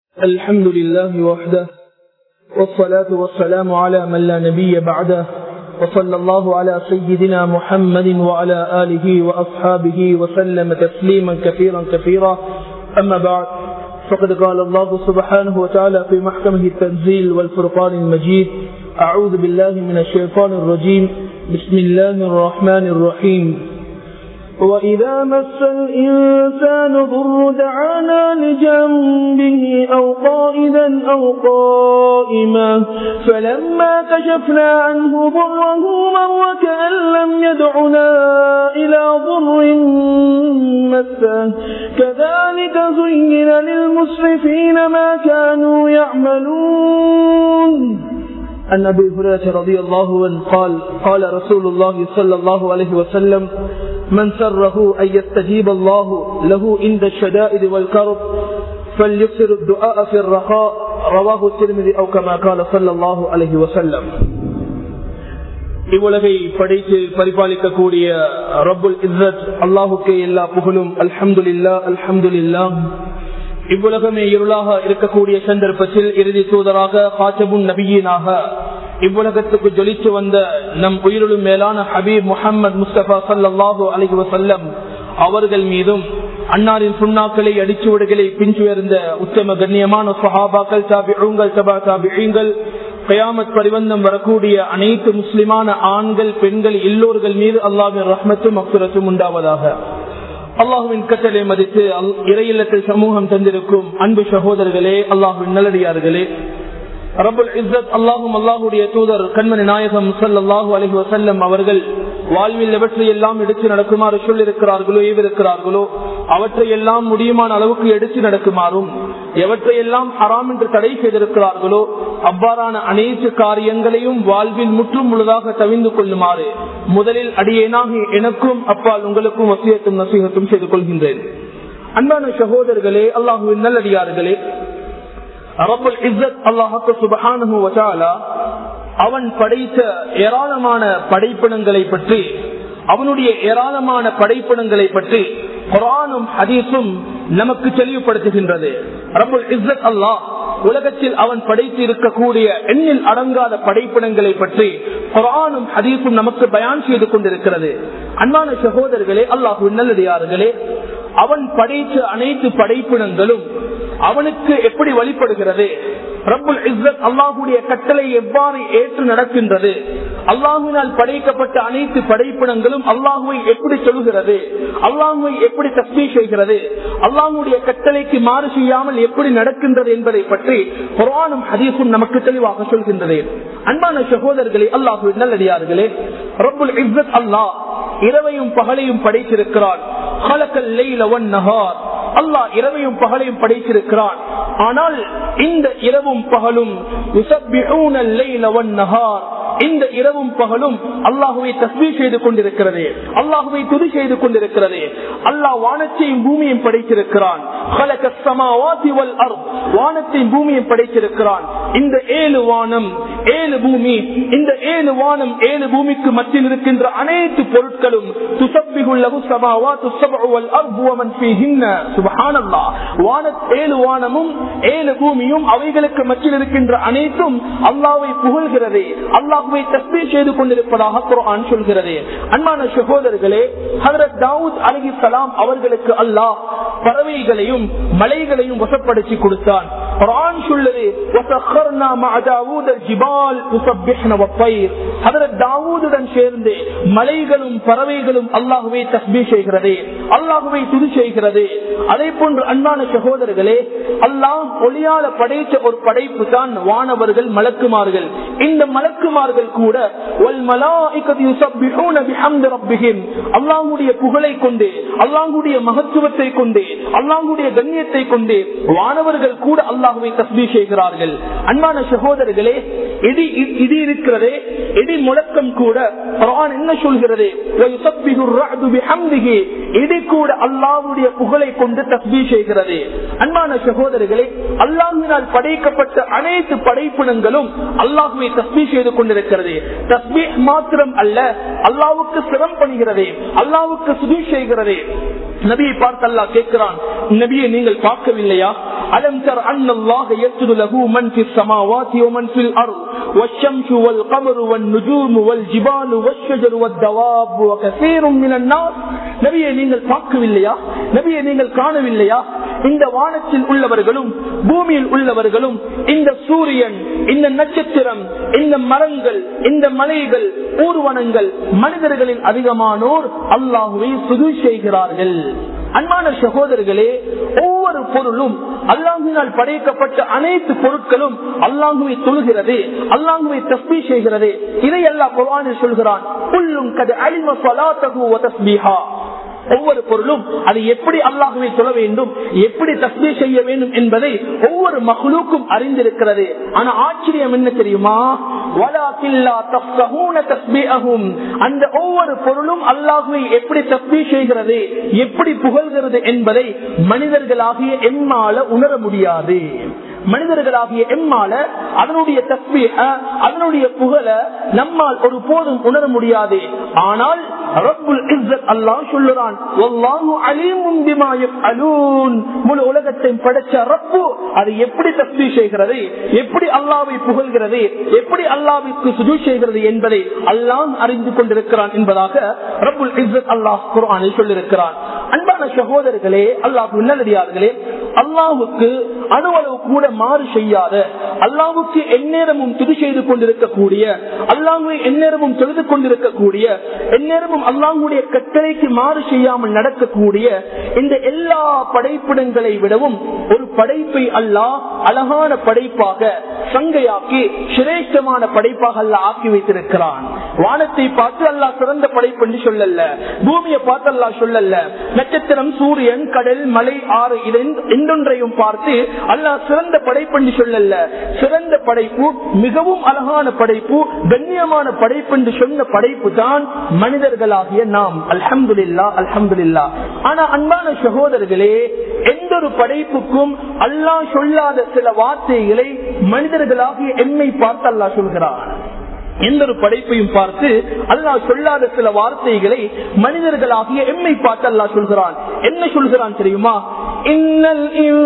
الحمد لله وحده والصلاة والسلام على من لا نبي بعده وصلى الله على سيدنا محمد وعلى آله وأصحابه وسلم تسليما كثيرا كثيرا أما بعد فقد قال الله سبحانه وتعالى في محكمه التنزيل والفرقان المجيد أعوذ بالله من الشيطان الرجيم بسم الله الرحمن الرحيم وإذا مس الإنسان ضر دعانا لجنبه أو قائدا أو قائما فلما كشفنا عنه ضره مر كأن لم يدعنا إلى ضر مسه كذلك زين للمسرفين ما كانوا يعملون عن ابي هريره رضي الله عنه قال قال رسول الله صلى الله عليه وسلم من سره ان يستجيب الله له عند الشدائد والكرب فليكثر الدعاء في الرخاء رواه الترمذي او كما قال صلى الله عليه وسلم இவ்வுலகை படைத்து பரிபாலிக்கக்கூடிய ரபுல் இஸ்ஸத் அல்லாஹுக்கே எல்லா புகழும் அல்ஹம்துலில்லா அல்ஹம்துலில்லா இவ்வுலகமே இருளாக இருக்கக்கூடிய சந்தர்ப்பத்தில் இறுதி தூதராக காச்சபுன் நபியீனாக இவ்வுலகத்துக்கு ஜொலித்து வந்த நம் உயிரிலும் மேலான ஹபீப் முகமது முஸ்தபா சல்லாஹூ அலி வசல்லம் அவர்கள் மீதும் அன்னாரின் சுண்ணாக்களை அடிச்சுவடுகளை பின்சுயர்ந்த உத்தம கண்ணியமான சஹாபாக்கள் தாபிகள் சபா தாபிகள் கயாமத் பரிவந்தம் வரக்கூடிய அனைத்து முஸ்லிமான ஆண்கள் பெண்கள் எல்லோர்கள் மீது அல்லாவின் ரஹ்மத்தும் அக்குரத்தும் உண்டாவதாக அல்லாஹுவின் கட்டளை மதித்து இறையில்லத்தில் சமூகம் தந்திருக்கும் அன்பு சகோதரர்களே அல்லாஹுவின் நல்லடியார்களே ரபுல் இஸ்ஸத் அல்லாஹும் அல்லாஹுடைய தூதர் கண்மணி நாயகம் சல்லாஹூ அலஹி வசல்லம் அவர்கள் வாழ்வில் எவற்றை எல்லாம் எடுத்து நடக்குமாறு சொல்லிருக்கிறார்களோ ஏவிருக்கிறார்களோ அவற்றை எல்லாம் முடியுமான அளவுக்கு எடுத்து நடக்குமாறும் எவற்றை எல்லாம் ஹராம் என்று தடை செய்திருக்கிறார்களோ அவ்வாறான அனைத்து காரியங்களையும் வாழ்வில் முற்றும் முழுதாக தவிந்து கொள்ளுமாறு முதலில் அடியேனாக எனக்கும் அப்பால் உங்களுக்கும் வசியத்தும் நசீகத்தும் செய்து கொள்கின்றேன் அன்பான சகோதரர்களே அல்லாஹுவின் நல்லடியார்களே ரபுல் இஸ்ஸத் அல்லாஹு சுபஹானு வசாலா அவன் படைத்த ஏராளமான படைப்பினங்களை பற்றி அவனுடைய ஏராளமான படைப்பினங்களை பற்றி குரானும் ஹதீஸும் நமக்கு தெளிவுபடுத்துகின்றது ரபுல் இஸ்ஸத் அல்லாஹ் உலகத்தில் அவன் படைத்து இருக்கக்கூடிய எண்ணில் அடங்காத படைப்பினங்களை பற்றி குரானும் ஹதீஸும் நமக்கு பயான் செய்து கொண்டிருக்கிறது அன்பான சகோதரர்களே அல்லாஹு நல்லடியார்களே அவன் படைத்த அனைத்து படைப்பினங்களும் அவனுக்கு எப்படி வழிபடுகிறது ரப்புல் இஸ்ஸத் அல்லாஹுடைய கட்டளை எவ்வாறு ஏற்று நடக்கின்றது அல்லாஹுவினால் படைக்கப்பட்ட அனைத்து படைப்பினங்களும் அல்லாஹுவை எப்படி சொல்கிறது அல்லாஹுவை எப்படி தஸ்மி செய்கிறது அல்லாஹுடைய கட்டளைக்கு மாறு செய்யாமல் எப்படி நடக்கின்றது என்பதை பற்றி குரானும் ஹதீஸும் நமக்கு தெளிவாக சொல்கின்றது அன்பான சகோதரர்களே அல்லாஹு நல்லடியார்களே ரப்புல் இஸ்ஸத் அல்லாஹ் இரவையும் பகலையும் படைத்திருக்கிறான் அல்லாஹ் இரவையும் பகலையும் படைத்திருக்கிறான் ஆனால் இந்த இரவும் பகலும் இந்த இரவும் பகலும் அல்லாஹுவை தஸ்மீ செய்து கொண்டிருக்கிறது அல்லாஹுவை துதி செய்து கொண்டிருக்கிறது அல்லாஹ் வானத்தையும் பூமியும் படைத்திருக்கிறான் வானத்தையும் பூமியும் படைத்திருக்கிறான் இந்த ஏழு வானம் ஏழு பூமி இந்த ஏழு வானம் ஏழு பூமிக்கு மத்தியில் இருக்கின்ற அனைத்து பொருட்களும் ஏழு வானமும் ஏழு பூமியும் அவைகளுக்கு மத்தியில் இருக்கின்ற அனைத்தும் அல்லாவை புகழ்கிறது அல்லாஹுவை தஸ்மீ செய்து கொண்டிருப்பதாக குரான் சொல்கிறது அன்பான சகோதரர்களே ஹதரத் தாவூத் அலி சலாம் அவர்களுக்கு அல்லாஹ் பறவைகளையும் மலைகளையும் வசப்படுத்தி கொடுத்தான் குரான் சொல்லுது தாவூதுடன் சேர்ந்து மலைகளும் பறவைகளும் அல்லாஹுவை தஸ்மீ செய்கிறது அல்லாஹுவை துதி செய்கிறது அதே போன்று அன்பான சகோதரர்களே அல்லாஹ் ஒளியால படைத்த ஒரு படைப்பு தான் வானவர்கள் மலக்குமார்கள் இந்த மலக்குமார்கள் கூட அல்லாஹுடைய புகழை கொண்டு அல்லாஹுடைய மகத்துவத்தை கொண்டு அல்லாஹுடைய கண்ணியத்தை கொண்டு வானவர்கள் கூட அல்லாஹுவை தஸ்மீ செய்கிறார்கள் அன்பான சகோதரர்களே இடி இடி இருக்கிறதே இடி முழக்கம் கூட என்ன சொல்கிறது இடி கூட அல்லாஹுடைய புகழை கொண்டு தஸ்மீ செய்கிறது அன்பான சகோதரர்களே அல்லாஹினால் படைக்கப்பட்ட அனைத்து படைப்பினங்களும் அல்லாஹுவை தஸ்மீ செய்து கொண்டிருக்கிறது தஸ்மீ மாத்திரம் அல்ல அல்லாவுக்கு சிரம் பண்ணுகிறது அல்லாவுக்கு சுதி செய்கிறது நபியை பார்த்து அல்லா கேட்கிறான் நபியை நீங்கள் பார்க்கவில்லையா அலம் தர் அன்னல்லாஹ யஸ்ஜுது லஹு மன் ஃபிஸ் ஸமாவாதி வ மன் ஃபில் அர்த் والشمس والقمر والنجوم والجبال والشجر والدواب وكثير من الناس நபியை நீங்கள் பார்க்கவில்லையா நபியை நீங்கள் காணவில்லையா இந்த வானத்தில் உள்ளவர்களும் பூமியில் உள்ளவர்களும் இந்த சூரியன் இந்த நட்சத்திரம் இந்த மரங்கள் இந்த மலைகள் ஊர்வனங்கள் மனிதர்களில் அதிகமானோர் அல்லாஹுவை சுது செய்கிறார்கள் அன்பான சகோதரர்களே ஒவ்வொரு பொருளும் அல்லாஹினால் படைக்கப்பட்ட அனைத்து பொருட்களும் அல்லாஹுவை தொழுகிறது அல்லாஹுவை தஸ்மி செய்கிறது இதை எல்லாம் குரானில் சொல்கிறான் புல்லும் கது அலிம சலாத்தகு தஸ்மீஹா ஒவ்வொரு பொருளும் அது எப்படி அல்லாஹுவை சொல்ல வேண்டும் எப்படி தஸ்மீ செய்ய வேண்டும் என்பதை ஒவ்வொரு மகளுக்கும் அறிந்திருக்கிறது ஆனா ஆச்சரியம் என்ன தெரியுமா அந்த ஒவ்வொரு பொருளும் அல்லாஹுவை எப்படி தஸ்மீ செய்கிறது எப்படி புகழ்கிறது என்பதை மனிதர்களாகிய எம்மால உணர முடியாது மனிதர்களாகிய எம்மால அதனுடைய தஸ்மீ அதனுடைய புகழ நம்மால் ஒரு போதும் உணர முடியாது ஆனால் ரப்புல் இஸ்ஸத் அல்லாஹ் சொல்லுறான் வல்லாஹு அலீமும் பிமா யஃஅலூன் முழு உலகத்தை படைச்ச ரப்பு அது எப்படி தஸ்பீ செய்கிறது எப்படி அல்லாஹ்வை புகழ்கிறது எப்படி அல்லாஹ்வுக்கு சுஜூத் செய்கிறது என்பதை அல்லாஹ் அறிந்து கொண்டிருக்கிறான் என்பதாக ரப்புல் இஸ்ஸத் அல்லாஹ் குர்ஆனில் சொல்லியிருக்கிறான் அன்பான சகோதரர்களே அல்லாஹ் நல்லடியார்களே அல்லாஹுக்கு அணுவளவு கூட மாறு செய்யாத அல்லாவுக்கு எந்நேரமும் துதி செய்து கொண்டிருக்கக்கூடிய அல்லாஹுவை எந்நேரமும் தொழுது கொண்டிருக்கக்கூடிய எந்நேரமும் அல்லாஹுடைய கட்டளைக்கு மாறு செய்யாமல் நடக்கக்கூடிய இந்த எல்லா படைப்பிடங்களை விடவும் ஒரு படைப்பை அல்லாஹ் அழகான படைப்பாக சங்கையாக்கி சிரேஷ்டமான படைப்பாக அல்லாஹ் ஆக்கி வைத்திருக்கிறான் வானத்தை பார்த்து அல்லாஹ் சிறந்த படைப்பு என்று சொல்லல பூமியை பார்த்து அல்லாஹ் சொல்லல நட்சத்திரம் சூரியன் கடல் மலை ஆறு இதொன்றையும் பார்த்து அல்லாஹ் சிறந்த படைப்பு என்று சொல்லல சிறந்த படைப்பு மிகவும் அழகான படைப்பு கண்ணியமான படைப்பு என்று சொன்ன படைப்பு தான் மனிதர்களாகிய நாம் அல்ஹம்துல்லா அல்ஹம்துல்லா ஆனா அன்பான சகோதரர்களே எந்த ஒரு படைப்புக்கும் அல்லாஹ் சொல்லாத சில வார்த்தைகளை மனிதர்களாகிய எம்மை பார்த்து அல்லாஹ் சொல்கிறான் எந்த ஒரு படைப்பையும் பார்த்து அல்லாஹ் சொல்லாத சில வார்த்தைகளை மனிதர்களாகிய எம்மை பார்த்து அல்லாஹ் சொல்கிறான் என்ன சொல்கிறான் தெரியுமா இன்னல்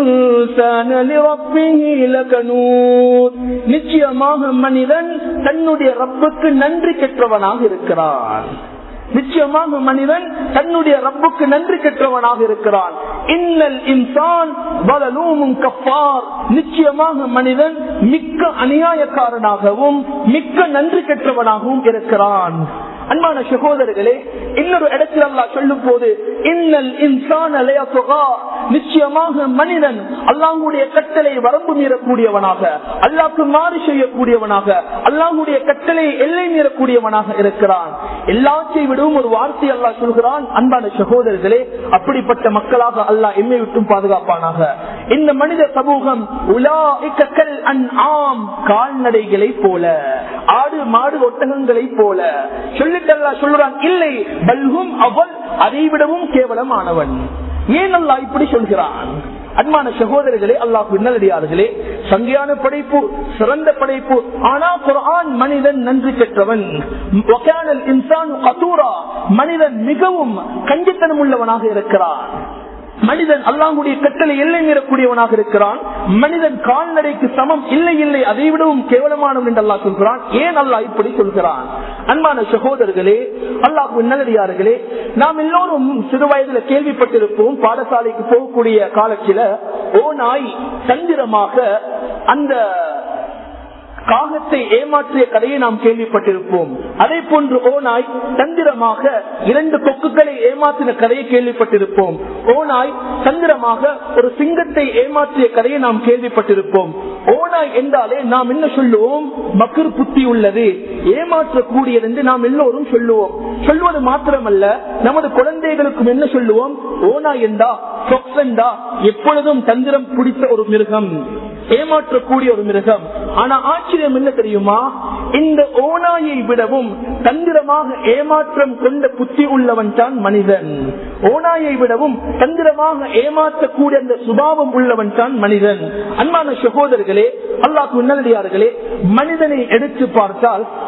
நிச்சயமாக மனிதன் தன்னுடைய ரப்புக்கு நன்றி கெற்றவனாக இருக்கிறான் நிச்சயமாக மனிதன் தன்னுடைய ரப்புக்கு நன்றி கெற்றவனாக இருக்கிறான் இன்னல் இன்சான் பலலூமும் கப்பார் நிச்சயமாக மனிதன் மிக்க அநியாயக்காரனாகவும் மிக்க நன்றி கெற்றவனாகவும் இருக்கிறான் அன்பான சகோதரர்களே இன்னொரு இடத்தில் அல்லா சொல்லும் போது இன்னல் இன்சான் நிச்சயமாக மனிதன் அல்லாஹுடைய கட்டளை வரம்பு மீறக்கூடியவனாக அல்லாக்கு மாறு செய்யக்கூடியவனாக அல்லாஹுடைய கட்டளை எல்லை மீறக்கூடியவனாக இருக்கிறான் எல்லாத்தையும் விடவும் ஒரு வார்த்தை அல்லா சொல்கிறான் அன்பான சகோதரர்களே அப்படிப்பட்ட மக்களாக அல்லாஹ் எம்மை விட்டும் பாதுகாப்பானாக இந்த மனித சமூகம் உலா இக்கல் அன் ஆம் கால்நடைகளை போல ஆடு மாடு ஒட்டகங்களை போல சொல்லிட்டல்லா சொல்றான் இல்லை பல்கும் அவள் அதை விடவும் கேவலமானவன் ஏன் அல்லா இப்படி சொல்கிறான் அன்பான சகோதரர்களே அல்லாஹ் நல்லடியார்களே சங்கையான படைப்பு சிறந்த படைப்பு ஆனா குரான் மனிதன் நன்றி பெற்றவன் மனிதன் மிகவும் கஞ்சித்தனம் உள்ளவனாக இருக்கிறான் மனிதன் அல்லாஹுடைய கட்டளை எல்லை மீறக்கூடியவனாக இருக்கிறான் மனிதன் கால்நடைக்கு சமம் இல்லை இல்லை அதை விடவும் கேவலமானவன் என்று அல்லாஹ் சொல்கிறான் ஏன் அல்லாஹ் இப்படி சொல்கிறான் அன்பான சகோதரர்களே அல்லாஹு நல்லடியார்களே நாம் எல்லோரும் சிறு வயதுல கேள்விப்பட்டிருப்போம் பாடசாலைக்கு போகக்கூடிய காலத்தில ஓ நாய் தந்திரமாக அந்த காகத்தை ஏமாற்றிய கதையை நாம் கேள்விப்பட்டிருப்போம் அதே போன்று ஓநாய் தந்திரமாக இரண்டு கொக்குகளை ஏமாற்றின கதையை கேள்விப்பட்டிருப்போம் ஓநாய் தந்திரமாக ஒரு சிங்கத்தை ஏமாற்றிய கதையை நாம் கேள்விப்பட்டிருப்போம் ஓநாய் என்றாலே நாம் என்ன சொல்லுவோம் மக்கள் புத்தி உள்ளது ஏமாற்றக்கூடியது என்று நாம் எல்லோரும் சொல்லுவோம் சொல்வது மாத்திரமல்ல நமது குழந்தைகளுக்கும் என்ன சொல்லுவோம் ஓநாய் என்றா சொக்ஸெண்டா எப்பொழுதும் தந்திரம் பிடித்த ஒரு மிருகம் ஏமாற்றக்கூடிய ஒரு மிருகம் ஆனா ஆச்சரியம் என்ன தெரியுமா இந்த ஓனாயை விடவும் தந்திரமாக ஏமாற்றம் கொண்ட புத்தி உள்ளவன் தான் மனிதன் ஓனாயை விடவும் தந்திரமாக ஏமாற்றக்கூடிய அந்த சுபாவம் உள்ளவன் தான் மனிதன் அன்பான சகோதரர்களே அல்லாஹ் நல்லடியார்களே மனிதனை எடுத்து பார்த்தால்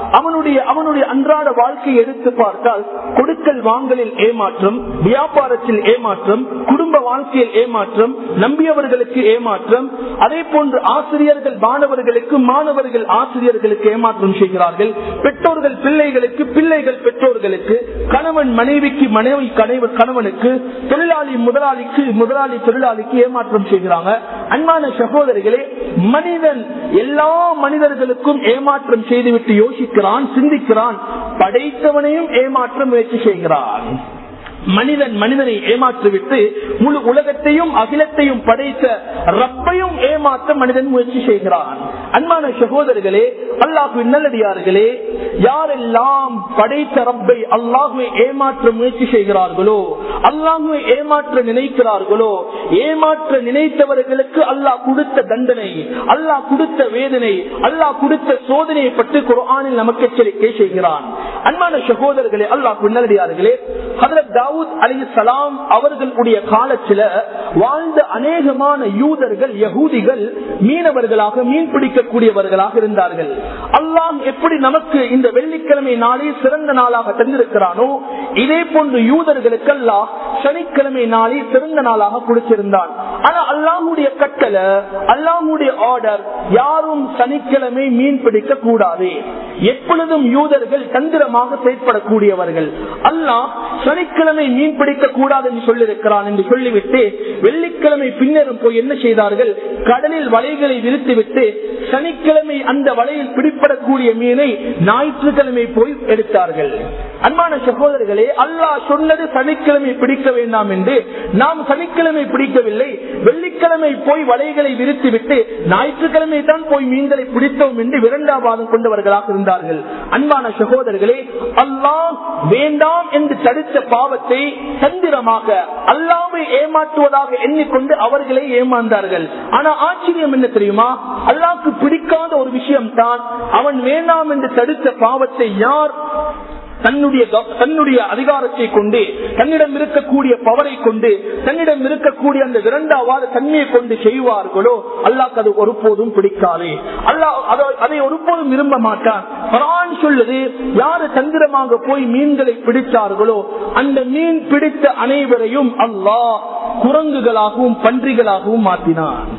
அவனுடைய அவனுடைய அன்றாட வாழ்க்கையை எடுத்து பார்த்தால் கொடுக்கல் வாங்கலில் ஏமாற்றம் வியாபாரத்தில் ஏமாற்றம் குடும்ப வாழ்க்கையில் ஏமாற்றம் நம்பியவர்களுக்கு ஏமாற்றம் அதே போன்று ஆசிரியர்கள் மாணவர்களுக்கு மாணவர்கள் ஆசிரியர்களுக்கு ஏமாற்றம் செய்கிறார்கள் பெற்றோர்கள் பிள்ளைகளுக்கு பிள்ளைகள் பெற்றோர்களுக்கு கணவன் மனைவிக்கு மனைவி கணவன் கணவனுக்கு தொழிலாளி முதலாளிக்கு முதலாளி தொழிலாளிக்கு ஏமாற்றம் செய்கிறாங்க அன்பான சகோதரிகளே மனிதன் எல்லா மனிதர்களுக்கும் ஏமாற்றம் செய்துவிட்டு யோசிக்கிறான் சிந்திக்கிறான் படைத்தவனையும் ஏமாற்ற முயற்சி செய்கிறான் மனிதன் மனிதனை ஏமாற்றிவிட்டு முழு உலகத்தையும் அகிலத்தையும் படைத்த ரப்பையும் ஏமாற்ற மனிதன் முயற்சி செய்கிறான் அன்பான சகோதரர்களே அல்லாஹு நல்லடியார்களே யாரெல்லாம் படைத்த ரப்பை அல்லாஹுவை ஏமாற்ற முயற்சி செய்கிறார்களோ அல்லாஹுவை ஏமாற்ற நினைக்கிறார்களோ ஏமாற்ற நினைத்தவர்களுக்கு அல்லாஹ் கொடுத்த தண்டனை அல்லாஹ் கொடுத்த வேதனை அல்லாஹ் கொடுத்த சோதனையை பற்றி குரானில் நமக்கு எச்சரிக்கை செய்கிறான் அன்பான சகோதரர்களே அல்லாஹ் நல்லடியார்களே ஹதரத் தாவூத் அலி சலாம் அவர்களுடைய காலத்துல வாழ்ந்த அநேகமான யூதர்கள் யகூதிகள் மீனவர்களாக மீன் பிடிக்கக்கூடியவர்களாக இருந்தார்கள் அல்லாம் எப்படி நமக்கு இந்த வெள்ளிக்கிழமை நாளை சிறந்த நாளாக தந்திருக்கிறானோ இதே போன்று யூதர்களுக்கு அல்லாஹ் சனிக்கிழமை நாளை சிறந்த நாளாக கொடுத்திருந்தான் ஆனா அல்லாஹுடைய கட்டளை அல்லாஹுடைய ஆர்டர் யாரும் சனிக்கிழமை மீன் பிடிக்க கூடாது எப்பொழுதும் யூதர்கள் தந்திரமாக செயற்படக்கூடியவர்கள் அல்லாஹ் சனிக்கிழமை மீன் பிடிக்க கூடாது என்று சொல்லியிருக்கிறான் என்று சொல்லிவிட்டு வெள்ளிக்கிழமை பின்னரும் போய் என்ன செய்தார்கள் கடலில் வலைகளை விரித்துவிட்டு சனிக்கிழமை அந்த வலையில் பிடிப்படக்கூடிய மீனை ஞாயிற்றுக்கிழமை போய் எடுத்தார்கள் அன்பான சகோதரர்களே அல்லாஹ் சொன்னது சனிக்கிழமை பிடிக்க வேண்டாம் என்று நாம் சனிக்கிழமை பிடிக்கவில்லை வெள்ளிக்கிழமை போய் வலைகளை விரித்துவிட்டு ஞாயிற்றுக்கிழமை தான் போய் மீன்களை பிடித்தோம் என்று விரண்டாவாதம் கொண்டவர்களாக இருந்தார்கள் அன்பான சகோதரர்களே அல்லாஹ் வேண்டாம் என்று தடுத்த பாவத்தை தந்திரமாக அல்லாமை ஏமாற்றுவதாக எண்ணிக்கொண்டு அவர்களை ஏமாந்தார்கள் ஆனா ஆச்சரியம் என்ன தெரியுமா அல்லாவுக்கு பிடிக்காத ஒரு விஷயம் தான் அவன் வேண்டாம் என்று தடுத்த பாவத்தை யார் தன்னுடைய தன்னுடைய அதிகாரத்தை கொண்டு தன்னிடம் இருக்கக்கூடிய பவரை கொண்டு தன்னிடம் இருக்கக்கூடிய அந்த இரண்டாவது தன்மையை கொண்டு செய்வார்களோ அல்லாஹ் அது ஒருபோதும் பிடிக்காது அல்லாஹ் அதை ஒருபோதும் விரும்ப மாட்டான் குரான் சொல்லுது யாரு தந்திரமாக போய் மீன்களை பிடித்தார்களோ அந்த மீன் பிடித்த அனைவரையும் அல்லாஹ் குரங்குகளாகவும் பன்றிகளாகவும் மாற்றினான்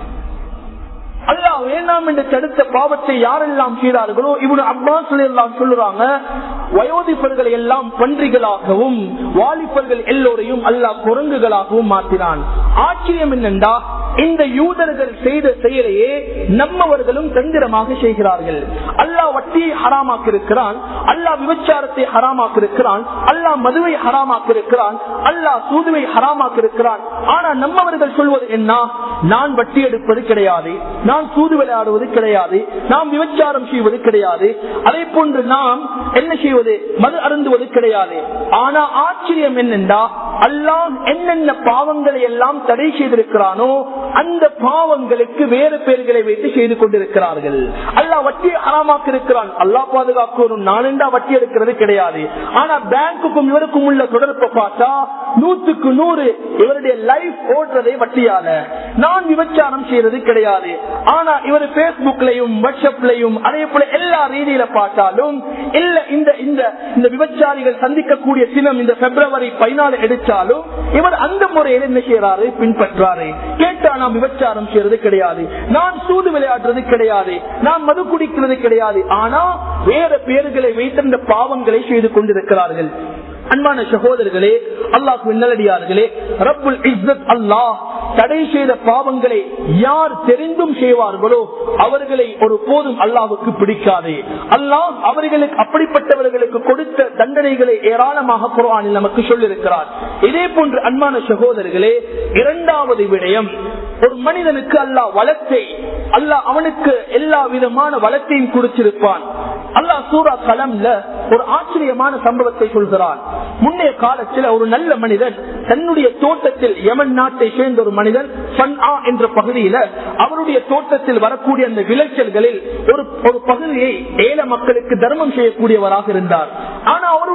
அல்லாஹ் வேண்டாம் என்று தடுத்த பாவத்தை யாரெல்லாம் செய்தார்களோ இவனு அப்பாஸ் எல்லாம் சொல்லுறாங்க வயோதிப்பர்களை எல்லாம் பன்றிகளாகவும் வாலிபர்கள் எல்லோரையும் அல்லாஹ் குரங்குகளாகவும் மாற்றினான் ஆச்சரியம் என்னென்றா இந்த யூதர்கள் செய்த செயலையே நம்மவர்களும் தந்திரமாக செய்கிறார்கள் அல்லாஹ் வட்டியை ஹராமாக்க இருக்கிறான் அல்லாஹ் விபச்சாரத்தை ஹராமாக்க இருக்கிறான் அல்லாஹ் மதுவை ஹராமாக்க இருக்கிறான் அல்லாஹ் சூதுவை ஹராமாக்க இருக்கிறான் ஆனா நம்மவர்கள் சொல்வது என்ன நான் வட்டி எடுப்பது கிடையாது நான் சூது விளையாடுவது கிடையாது நாம் விபச்சாரம் செய்வது கிடையாது அதே போன்று நாம் என்ன செய்வது மது அருந்துவது கிடையாது ஆனா ஆச்சரியம் என்னென்றா அல்லாம் என்னென்ன பாவங்களை எல்லாம் தடை செய்திருக்கிறானோ அந்த பாவங்களுக்கு வேறு பெயர்களை வைத்து செய்து கொண்டிருக்கிறார்கள் அல்லா வட்டி அறமாக்க இருக்கிறான் அல்லா பாதுகாக்கணும் நானெண்டா வட்டி எடுக்கிறது கிடையாது ஆனா பேங்குக்கும் இவருக்கும் உள்ள தொடர்பை பார்த்தா நூத்துக்கு நூறு இவருடைய லைஃப் ஓடுறதை வட்டியால நான் விபச்சாரம் செய்யறது கிடையாது ஆனா இவர் பேஸ்புக்லயும் வாட்ஸ்அப்லயும் அதே போல எல்லா ரீதியில பார்த்தாலும் இல்ல இந்த இந்த இந்த விபச்சாரிகள் சந்திக்கக்கூடிய தினம் இந்த பிப்ரவரி பதினாலு எடுத்தாலும் இவர் அந்த முறையில் என்ன செய்யறாரு பின்பற்றாரு கேட்டா நாம் விபச்சாரம் செய்யறது கிடையாது நான் சூது விளையாடுறது கிடையாது நான் மது குடிக்கிறது கிடையாது ஆனா வேற பேர்களை வைத்திருந்த பாவங்களை செய்து கொண்டிருக்கிறார்கள் அன்பான சகோதரர்களே அல்லாஹ் நல்லடியார்களே ரப்புல் இஸ்ஸத் அல்லாஹ் தடை செய்த பாவங்களை யார் தெரிந்தும் செய்வார்களோ அவர்களை ஒரு போதும் அல்லாவுக்கு பிடிக்காது அல்லாஹ் அவர்களுக்கு அப்படிப்பட்டவர்களுக்கு கொடுத்த தண்டனைகளை ஏராளமாக குரானில் நமக்கு சொல்லியிருக்கிறார் இதே போன்று அன்பான சகோதரர்களே இரண்டாவது விடயம் ஒரு மனிதனுக்கு அல்லாஹ் வளத்தை அல்லாஹ் அவனுக்கு எல்லா விதமான வளத்தையும் கொடுத்திருப்பான் அல்லாஹ் சூரா கலம்ல ஒரு ஆச்சரியமான சம்பவத்தை சொல்கிறான் முன்னைய காலத்தில் ஒரு நல்ல மனிதன் தன்னுடைய தோட்டத்தில் யமன் நாட்டை சேர்ந்த ஒரு மனிதன் சன்ஆ என்ற பகுதியில அவருடைய தோட்டத்தில் வரக்கூடிய அந்த விளைச்சல்களில் ஒரு ஒரு பகுதியை ஏழை மக்களுக்கு தர்மம் செய்யக்கூடியவராக இருந்தார் ஆனா அவருடைய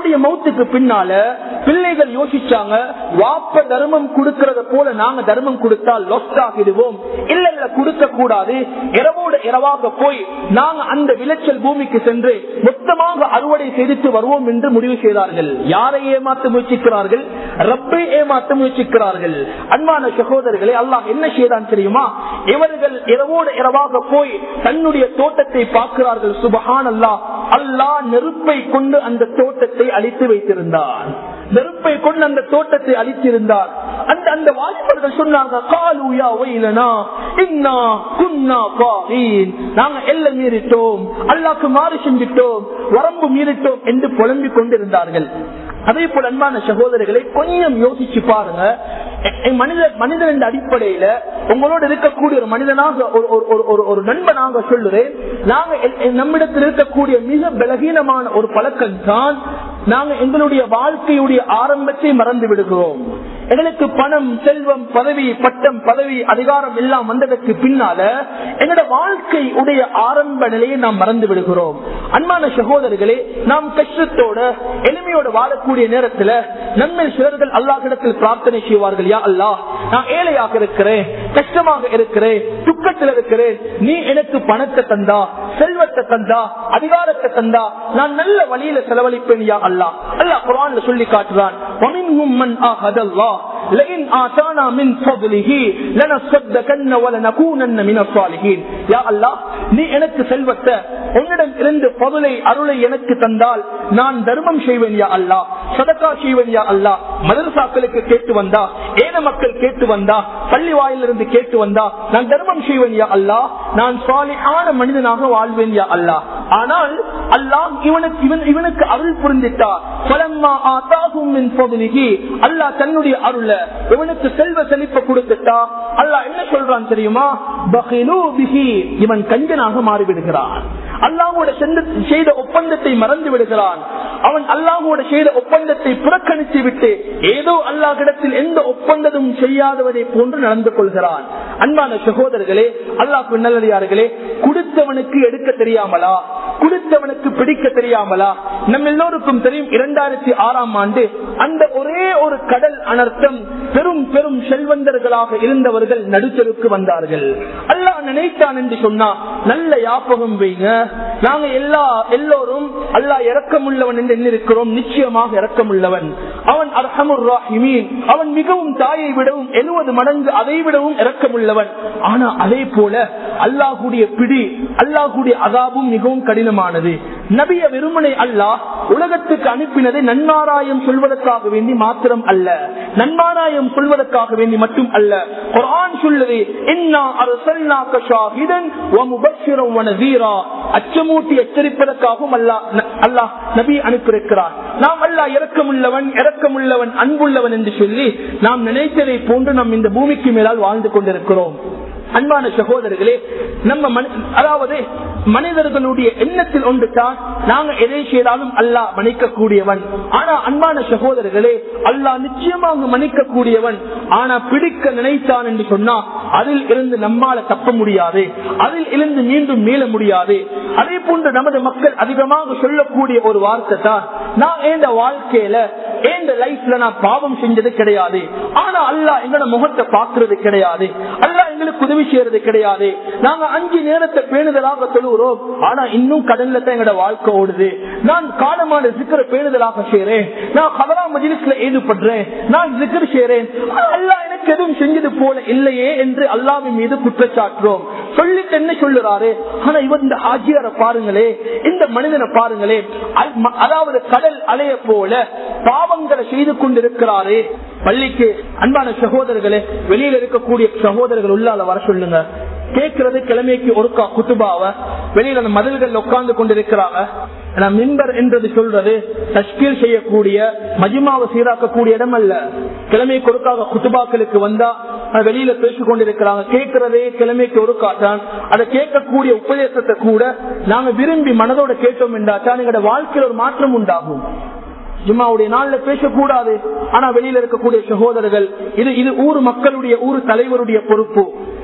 தன்னுடைய மௌத்துக்கு பின்னால பிள்ளைகள் யோசிச்சாங்க வாப்ப தர்மம் கொடுக்கறத போல நாங்க தர்மம் கொடுத்தால் லொஸ்ட் ஆகிடுவோம் இல்ல இல்ல கொடுக்க கூடாது இரவோடு இரவாக போய் நாங்க அந்த விளைச்சல் பூமிக்கு சென்று மொத்தமாக அறுவடை செய்துட்டு வருவோம் என்று முடிவு செய்தார்கள் யாரை ஏமாத்த முயற்சிக்கிறார்கள் ரப்பை ஏமாத்த முயற்சிக்கிறார்கள் அன்பான சகோதரர்களே அல்லாஹ் என்ன செய்தான் தெரியுமா இவர்கள் இரவோடு இரவாக போய் தன்னுடைய தோட்டத்தை பார்க்கிறார்கள் சுபஹான் அல்லாஹ் அல்லாஹ் நெருப்பை கொண்டு அந்த தோட்டத்தை அழித்து வைத்திருந்தார் நெருப்பை கொண்டு அந்த தோட்டத்தை அழித்திருந்தார் அந்த அந்த வாலிபர்கள் சொன்னாங்க காலூயா ஒயிலனா இன்னா குன்னா காஹீன் நாங்க எல்லை மீறிட்டோம் அல்லாக்கு மாறி செஞ்சிட்டோம் வரம்பு மீறிட்டோம் என்று புலம்பிக் கொண்டிருந்தார்கள் அதே போல அன்பான சகோதரர்களை கொஞ்சம் யோசிச்சு பாருங்க மனித மனிதன் அடிப்படையில உங்களோட இருக்கக்கூடிய ஒரு மனிதனாக ஒரு ஒரு ஒரு ஒரு நண்பனாக சொல்லுறேன் நாங்க நம்மிடத்தில் இருக்கக்கூடிய மிக பலகீனமான ஒரு பழக்கம் தான் நாங்க எங்களுடைய வாழ்க்கையுடைய ஆரம்பத்தை மறந்து விடுகிறோம் எங்களுக்கு பணம் செல்வம் பதவி பட்டம் பதவி அதிகாரம் எல்லாம் வந்ததற்கு பின்னால எங்களோட வாழ்க்கை உடைய ஆரம்ப நிலையை நாம் மறந்து விடுகிறோம் அன்பான சகோதரர்களே நாம் கஷ்டத்தோட எளிமையோட வாழக்கூடிய நேரத்துல நம்ம சிலர்கள் அல்லாஹிடத்தில் பிரார்த்தனை செய்வார்கள் யா அல்லாஹ் நான் ஏழையாக இருக்கிறேன் கஷ்டமாக இருக்கிறேன் துக்கத்தில் இருக்கிறேன் நீ எனக்கு பணத்தை தந்தா செல்வத்தை தந்தா அதிகாரத்தை தந்தா நான் நல்ல வழியில செலவழிப்பேன் யா அல்லாஹ் அல்லாஹ் குரான்ல சொல்லி காட்டுறான் لئن آتانا من فضله لنصدقن ولنكونن من الصالحين يا الله நீ எனக்கு செல்வத்தை உன்னிடம் இருந்து பதுலை அருளை எனக்கு தந்தால் நான் தர்மம் செய்வேன் யா அல்லா சதக்கா செய்வேன் யா அல்லா மதரசாக்களுக்கு கேட்டு வந்தா ஏன மக்கள் கேட்டு வந்தா பள்ளி வாயிலிருந்து கேட்டு வந்தா நான் தர்மம் செய்வேன் யா அல்லா நான் சாலியான மனிதனாக வாழ்வேன் யா அல்லா ஆனால் அல்லாஹ் இவனுக்கு இவன் இவனுக்கு அருள் புரிந்திட்டார் அல்லாஹ் தன்னுடைய அருள இவனுக்கு செல்வ செழிப்ப கொடுத்துட்டா அல்லாஹ் என்ன சொல்றான் தெரியுமா இவன் கஞ்சனாக மாறிவிடுகிறான் அல்லாஹோட செய்த ஒப்பந்தத்தை மறந்து விடுகிறான் அவன் அல்லாஹோட செய்த ஒப்பந்தத்தை புறக்கணித்து விட்டு ஏதோ அல்லாஹிடத்தில் எந்த ஒப்பந்தமும் செய்யாதவதை போன்று நடந்து கொள்கிறான் அன்பான சகோதரர்களே அல்லாஹ் நல்லதார்களே கொடுத்தவனுக்கு எடுக்க தெரியாமலா கொடுத்தவனுக்கு பிடிக்க தெரியாமலா நம்ம எல்லோருக்கும் தெரியும் இரண்டாயிரத்தி ஆறாம் ஆண்டு அந்த ஒரே ஒரு கடல் அனர்த்தம் பெரும் பெரும் செல்வந்தர்களாக இருந்தவர்கள் நடுத்தருக்கு வந்தார்கள் அல்லாஹ் நினைத்தான் என்று சொன்னா நல்ல யாபகம் வைங்க நாங்க எல்லா எல்லோரும் அல்லாஹ் இறக்கமுள்ளவன் என்று எண்ணிருக்கிறோம் நிச்சயமாக இறக்கமுள்ளவன் அவன் அர்ஹமுர் ராஹிமீன் அவன் மிகவும் தாயை விடவும் எழுபது மடங்கு அதை விடவும் இறக்கமுள்ளவன் ஆனா அதே போல அல்லாஹுடைய பிடி அல்லாஹுடைய அதாபும் மிகவும் கடினமானது நபிய வெறுமனை அல்லாஹ் உலகத்துக்கு அனுப்பினதை நன்மாராயம் சொல்வதற்காக வேண்டி மாத்திரம் அல்ல நன்மாராயம் சொல்வதற்காக வேண்டி மட்டும் அல்ல குரான் சொல்லுது அச்சமூட்டி எச்சரிப்பதற்காகவும் அல்லாஹ் நபி அனுப்பியிருக்கிறார் நாம் அல்லா இறக்கமுள்ளவன் இறக்கமுள்ளவன் அன்புள்ளவன் என்று சொல்லி நாம் நினைத்ததை போன்று நாம் இந்த பூமிக்கு மேலால் வாழ்ந்து கொண்டிருக்கிறோம் அன்பான சகோதரர்களே நம்ம அதாவது மனிதர்களுடைய எண்ணத்தில் ஒன்றுதான் நாங்க எதை செய்தாலும் அல்லாஹ் மன்னிக்கக்கூடியவன் ஆனா அன்பான சகோதரர்களே அல்லாஹ் நிச்சயமாக மன்னிக்கக்கூடியவன் ஆனா பிடிக்க நினைத்தான் என்று சொன்னா அதில் இருந்து நம்மால தப்ப முடியாது அதில் இருந்து மீண்டும் மீள முடியாது அதே போன்று நமது மக்கள் அதிகமாக சொல்லக்கூடிய ஒரு வார்த்தை தான் நான் எந்த வாழ்க்கையில எந்த லைஃப்ல நான் பாவம் செஞ்சது கிடையாது ஆனா அல்லாஹ் எங்களோட முகத்தை பாக்குறது கிடையாது அல்லாஹ் எங்களுக்கு உதவி செய்யறது கிடையாது நாங்க அஞ்சு நேரத்தை பேணுதலாக சொல்லுகிறோம் ஆனா இன்னும் கடன்ல தான் எங்களோட வாழ்க்கை ஓடுது நான் காலமான சிக்கர பேணுதலாக செய்யறேன் நான் கதரா மஜிலிஸ்ல ஈடுபடுறேன் நான் சிக்கர் செய்யறேன் அல்லாஹ் எனக்கு எதுவும் செஞ்சது போல இல்லையே என்று அல்லாவின் மீது குற்றச்சாட்டுறோம் சொல்லிட்டு என்ன சொல்லுறாரு ஆனா இவர் இந்த ஆஜியார பாருங்களே இந்த மனிதனை பாருங்களே அதாவது கடல் அலைய போல பாவங்களை செய்து கொண்டிருக்கிறாரே பள்ளிக்கு அன்பான சகோதரர்களே வெளியில இருக்கக்கூடிய சகோதரர்கள் உள்ளால வர சொல்லுங்க கேட்கறது கிழமைக்கு ஒருக்கா குத்துபாவ வெளியில அந்த மதில்கள் உட்கார்ந்து கொண்டிருக்கிறாங்க மிம்பர் என்றது சொல்றது தஷ்கீல் செய்யக்கூடிய மஜிமாவை சீராக்கக்கூடிய இடம் அல்ல கிழமைக்கு ஒருக்காக குத்துபாக்களுக்கு வந்தா வெளியில பேசிக் கொண்டிருக்கிறாங்க கேட்கிறதே கிழமைக்கு ஒரு காட்டான் அதை கேட்கக்கூடிய உபதேசத்தை கூட நாங்க விரும்பி மனதோட கேட்டோம் என்றாச்சா எங்களோட வாழ்க்கையில் ஒரு மாற்றம் உண்டாகும் ஜும்மாவுடைய நாள்ல பேசக்கூடாது ஆனா வெளியில இருக்கக்கூடிய சகோதரர்கள் இது இது ஊர் மக்களுடைய ஊர் தலைவருடைய பொறுப்பு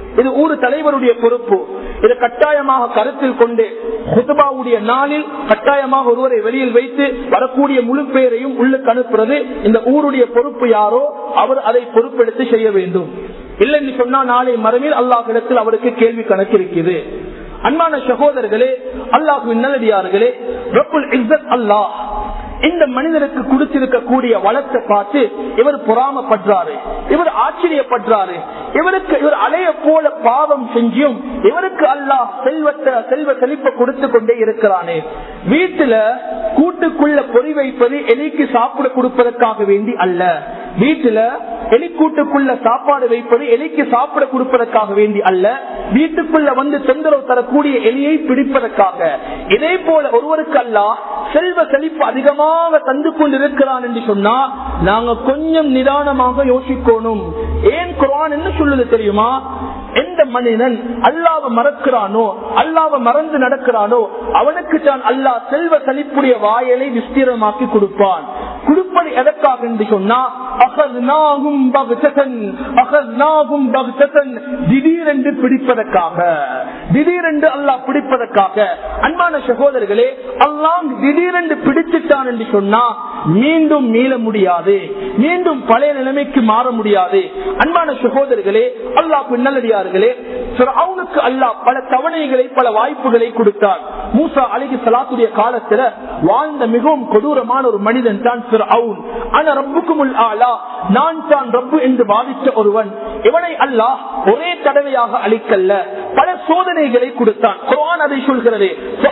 இது ஊர் தலைவருடைய பொறுப்பு இது கட்டாயமாக கருத்தில் கொண்டு ஹுதுபாவுடைய நாளில் கட்டாயமாக ஒருவரை வெளியில் வைத்து வரக்கூடிய முழு பெயரையும் உள்ளுக்கு அனுப்புறது இந்த ஊருடைய பொறுப்பு யாரோ அவர் அதை பொறுப்பெடுத்து செய்ய வேண்டும் இல்லைன்னு சொன்னா நாளை மறுமையில் அல்லாஹிடத்தில் அவருக்கு கேள்வி கணக்கு இருக்குது அன்பான சகோதரர்களே அல்லாஹுவின் நல்லடியார்களே ரப்புல் இஸ்ஸத் அல்லாஹ் இந்த மனிதனுக்கு கொடுத்திருக்கக்கூடிய வளத்தை பார்த்து இவர் பொறாமப்படுறாரு இவர் ஆச்சரியப்படுறாரு இவருக்கு இவர் அலைய போல பாவம் செஞ்சும் இவருக்கு அல்லாஹ் செல்வத்தை செல்வ செழிப்பை கொடுத்து கொண்டே இருக்கிறானே வீட்டுல கூட்டுக்குள்ள பொறி வைப்பது எலிக்கு சாப்பிட கொடுப்பதற்காக வேண்டி அல்ல வீட்டுல எலிக்கூட்டுக்குள்ள சாப்பாடு வைப்பது எலிக்கு சாப்பிட கொடுப்பதற்காக வேண்டி அல்ல வீட்டுக்குள்ள வந்து தொந்தரவு தரக்கூடிய எலியை பிடிப்பதற்காக இதே போல ஒருவருக்கு அல்ல செல்வ செழிப்பு அதிகமாக தந்து கொண்டிருக்கிறான் என்று சொன்னா நாங்க கொஞ்சம் நிதானமாக யோசிக்கணும் ஏன் குரான் என்ன சொல்லுது தெரியுமா எந்த மனிதன் அல்லாவ மறக்கிறானோ அல்லாவ மறந்து நடக்கிறானோ அவனுக்கு தான் அல்லாஹ் செல்வ செழிப்புடைய வாயலை விஸ்தீரமாக்கி கொடுப்பான் கொடுப்பது எதற்காக என்று சொன்னா அகர்நாகும் பக்தன் அகர்நாகும் பக்தன் திடீரென்று பிடிப்பதற்காக திடீரென்று அல்லாஹ் பிடிப்பதற்காக அன்பான சகோதரர்களே அல்லாம் திடீரென்று பிடிச்சிட்டான் என்று சொன்னா மீண்டும் மீள முடியாது மீண்டும் பழைய நிலைமைக்கு மாற முடியாது அன்பான சகோதரர்களே அல்லாஹ் நல்லடியார்களே அவனுக்கு அல்லாஹ் பல தவணைகளை பல வாய்ப்புகளை கொடுத்தார் மூசா அலிகி சலாத்துடைய காலத்துல வாழ்ந்த மிகவும் கொடூரமான ஒரு மனிதன் தான் ஆனா ரப்புக்கும் ஆளா நான் தான் ரப்பு என்று வாதித்த ஒருவன் இவனை அல்லாஹ் ஒரே தடவையாக அளிக்கல்ல பல சோதனைகளை கொடுத்தான் குரான் அதை சொல்கிறது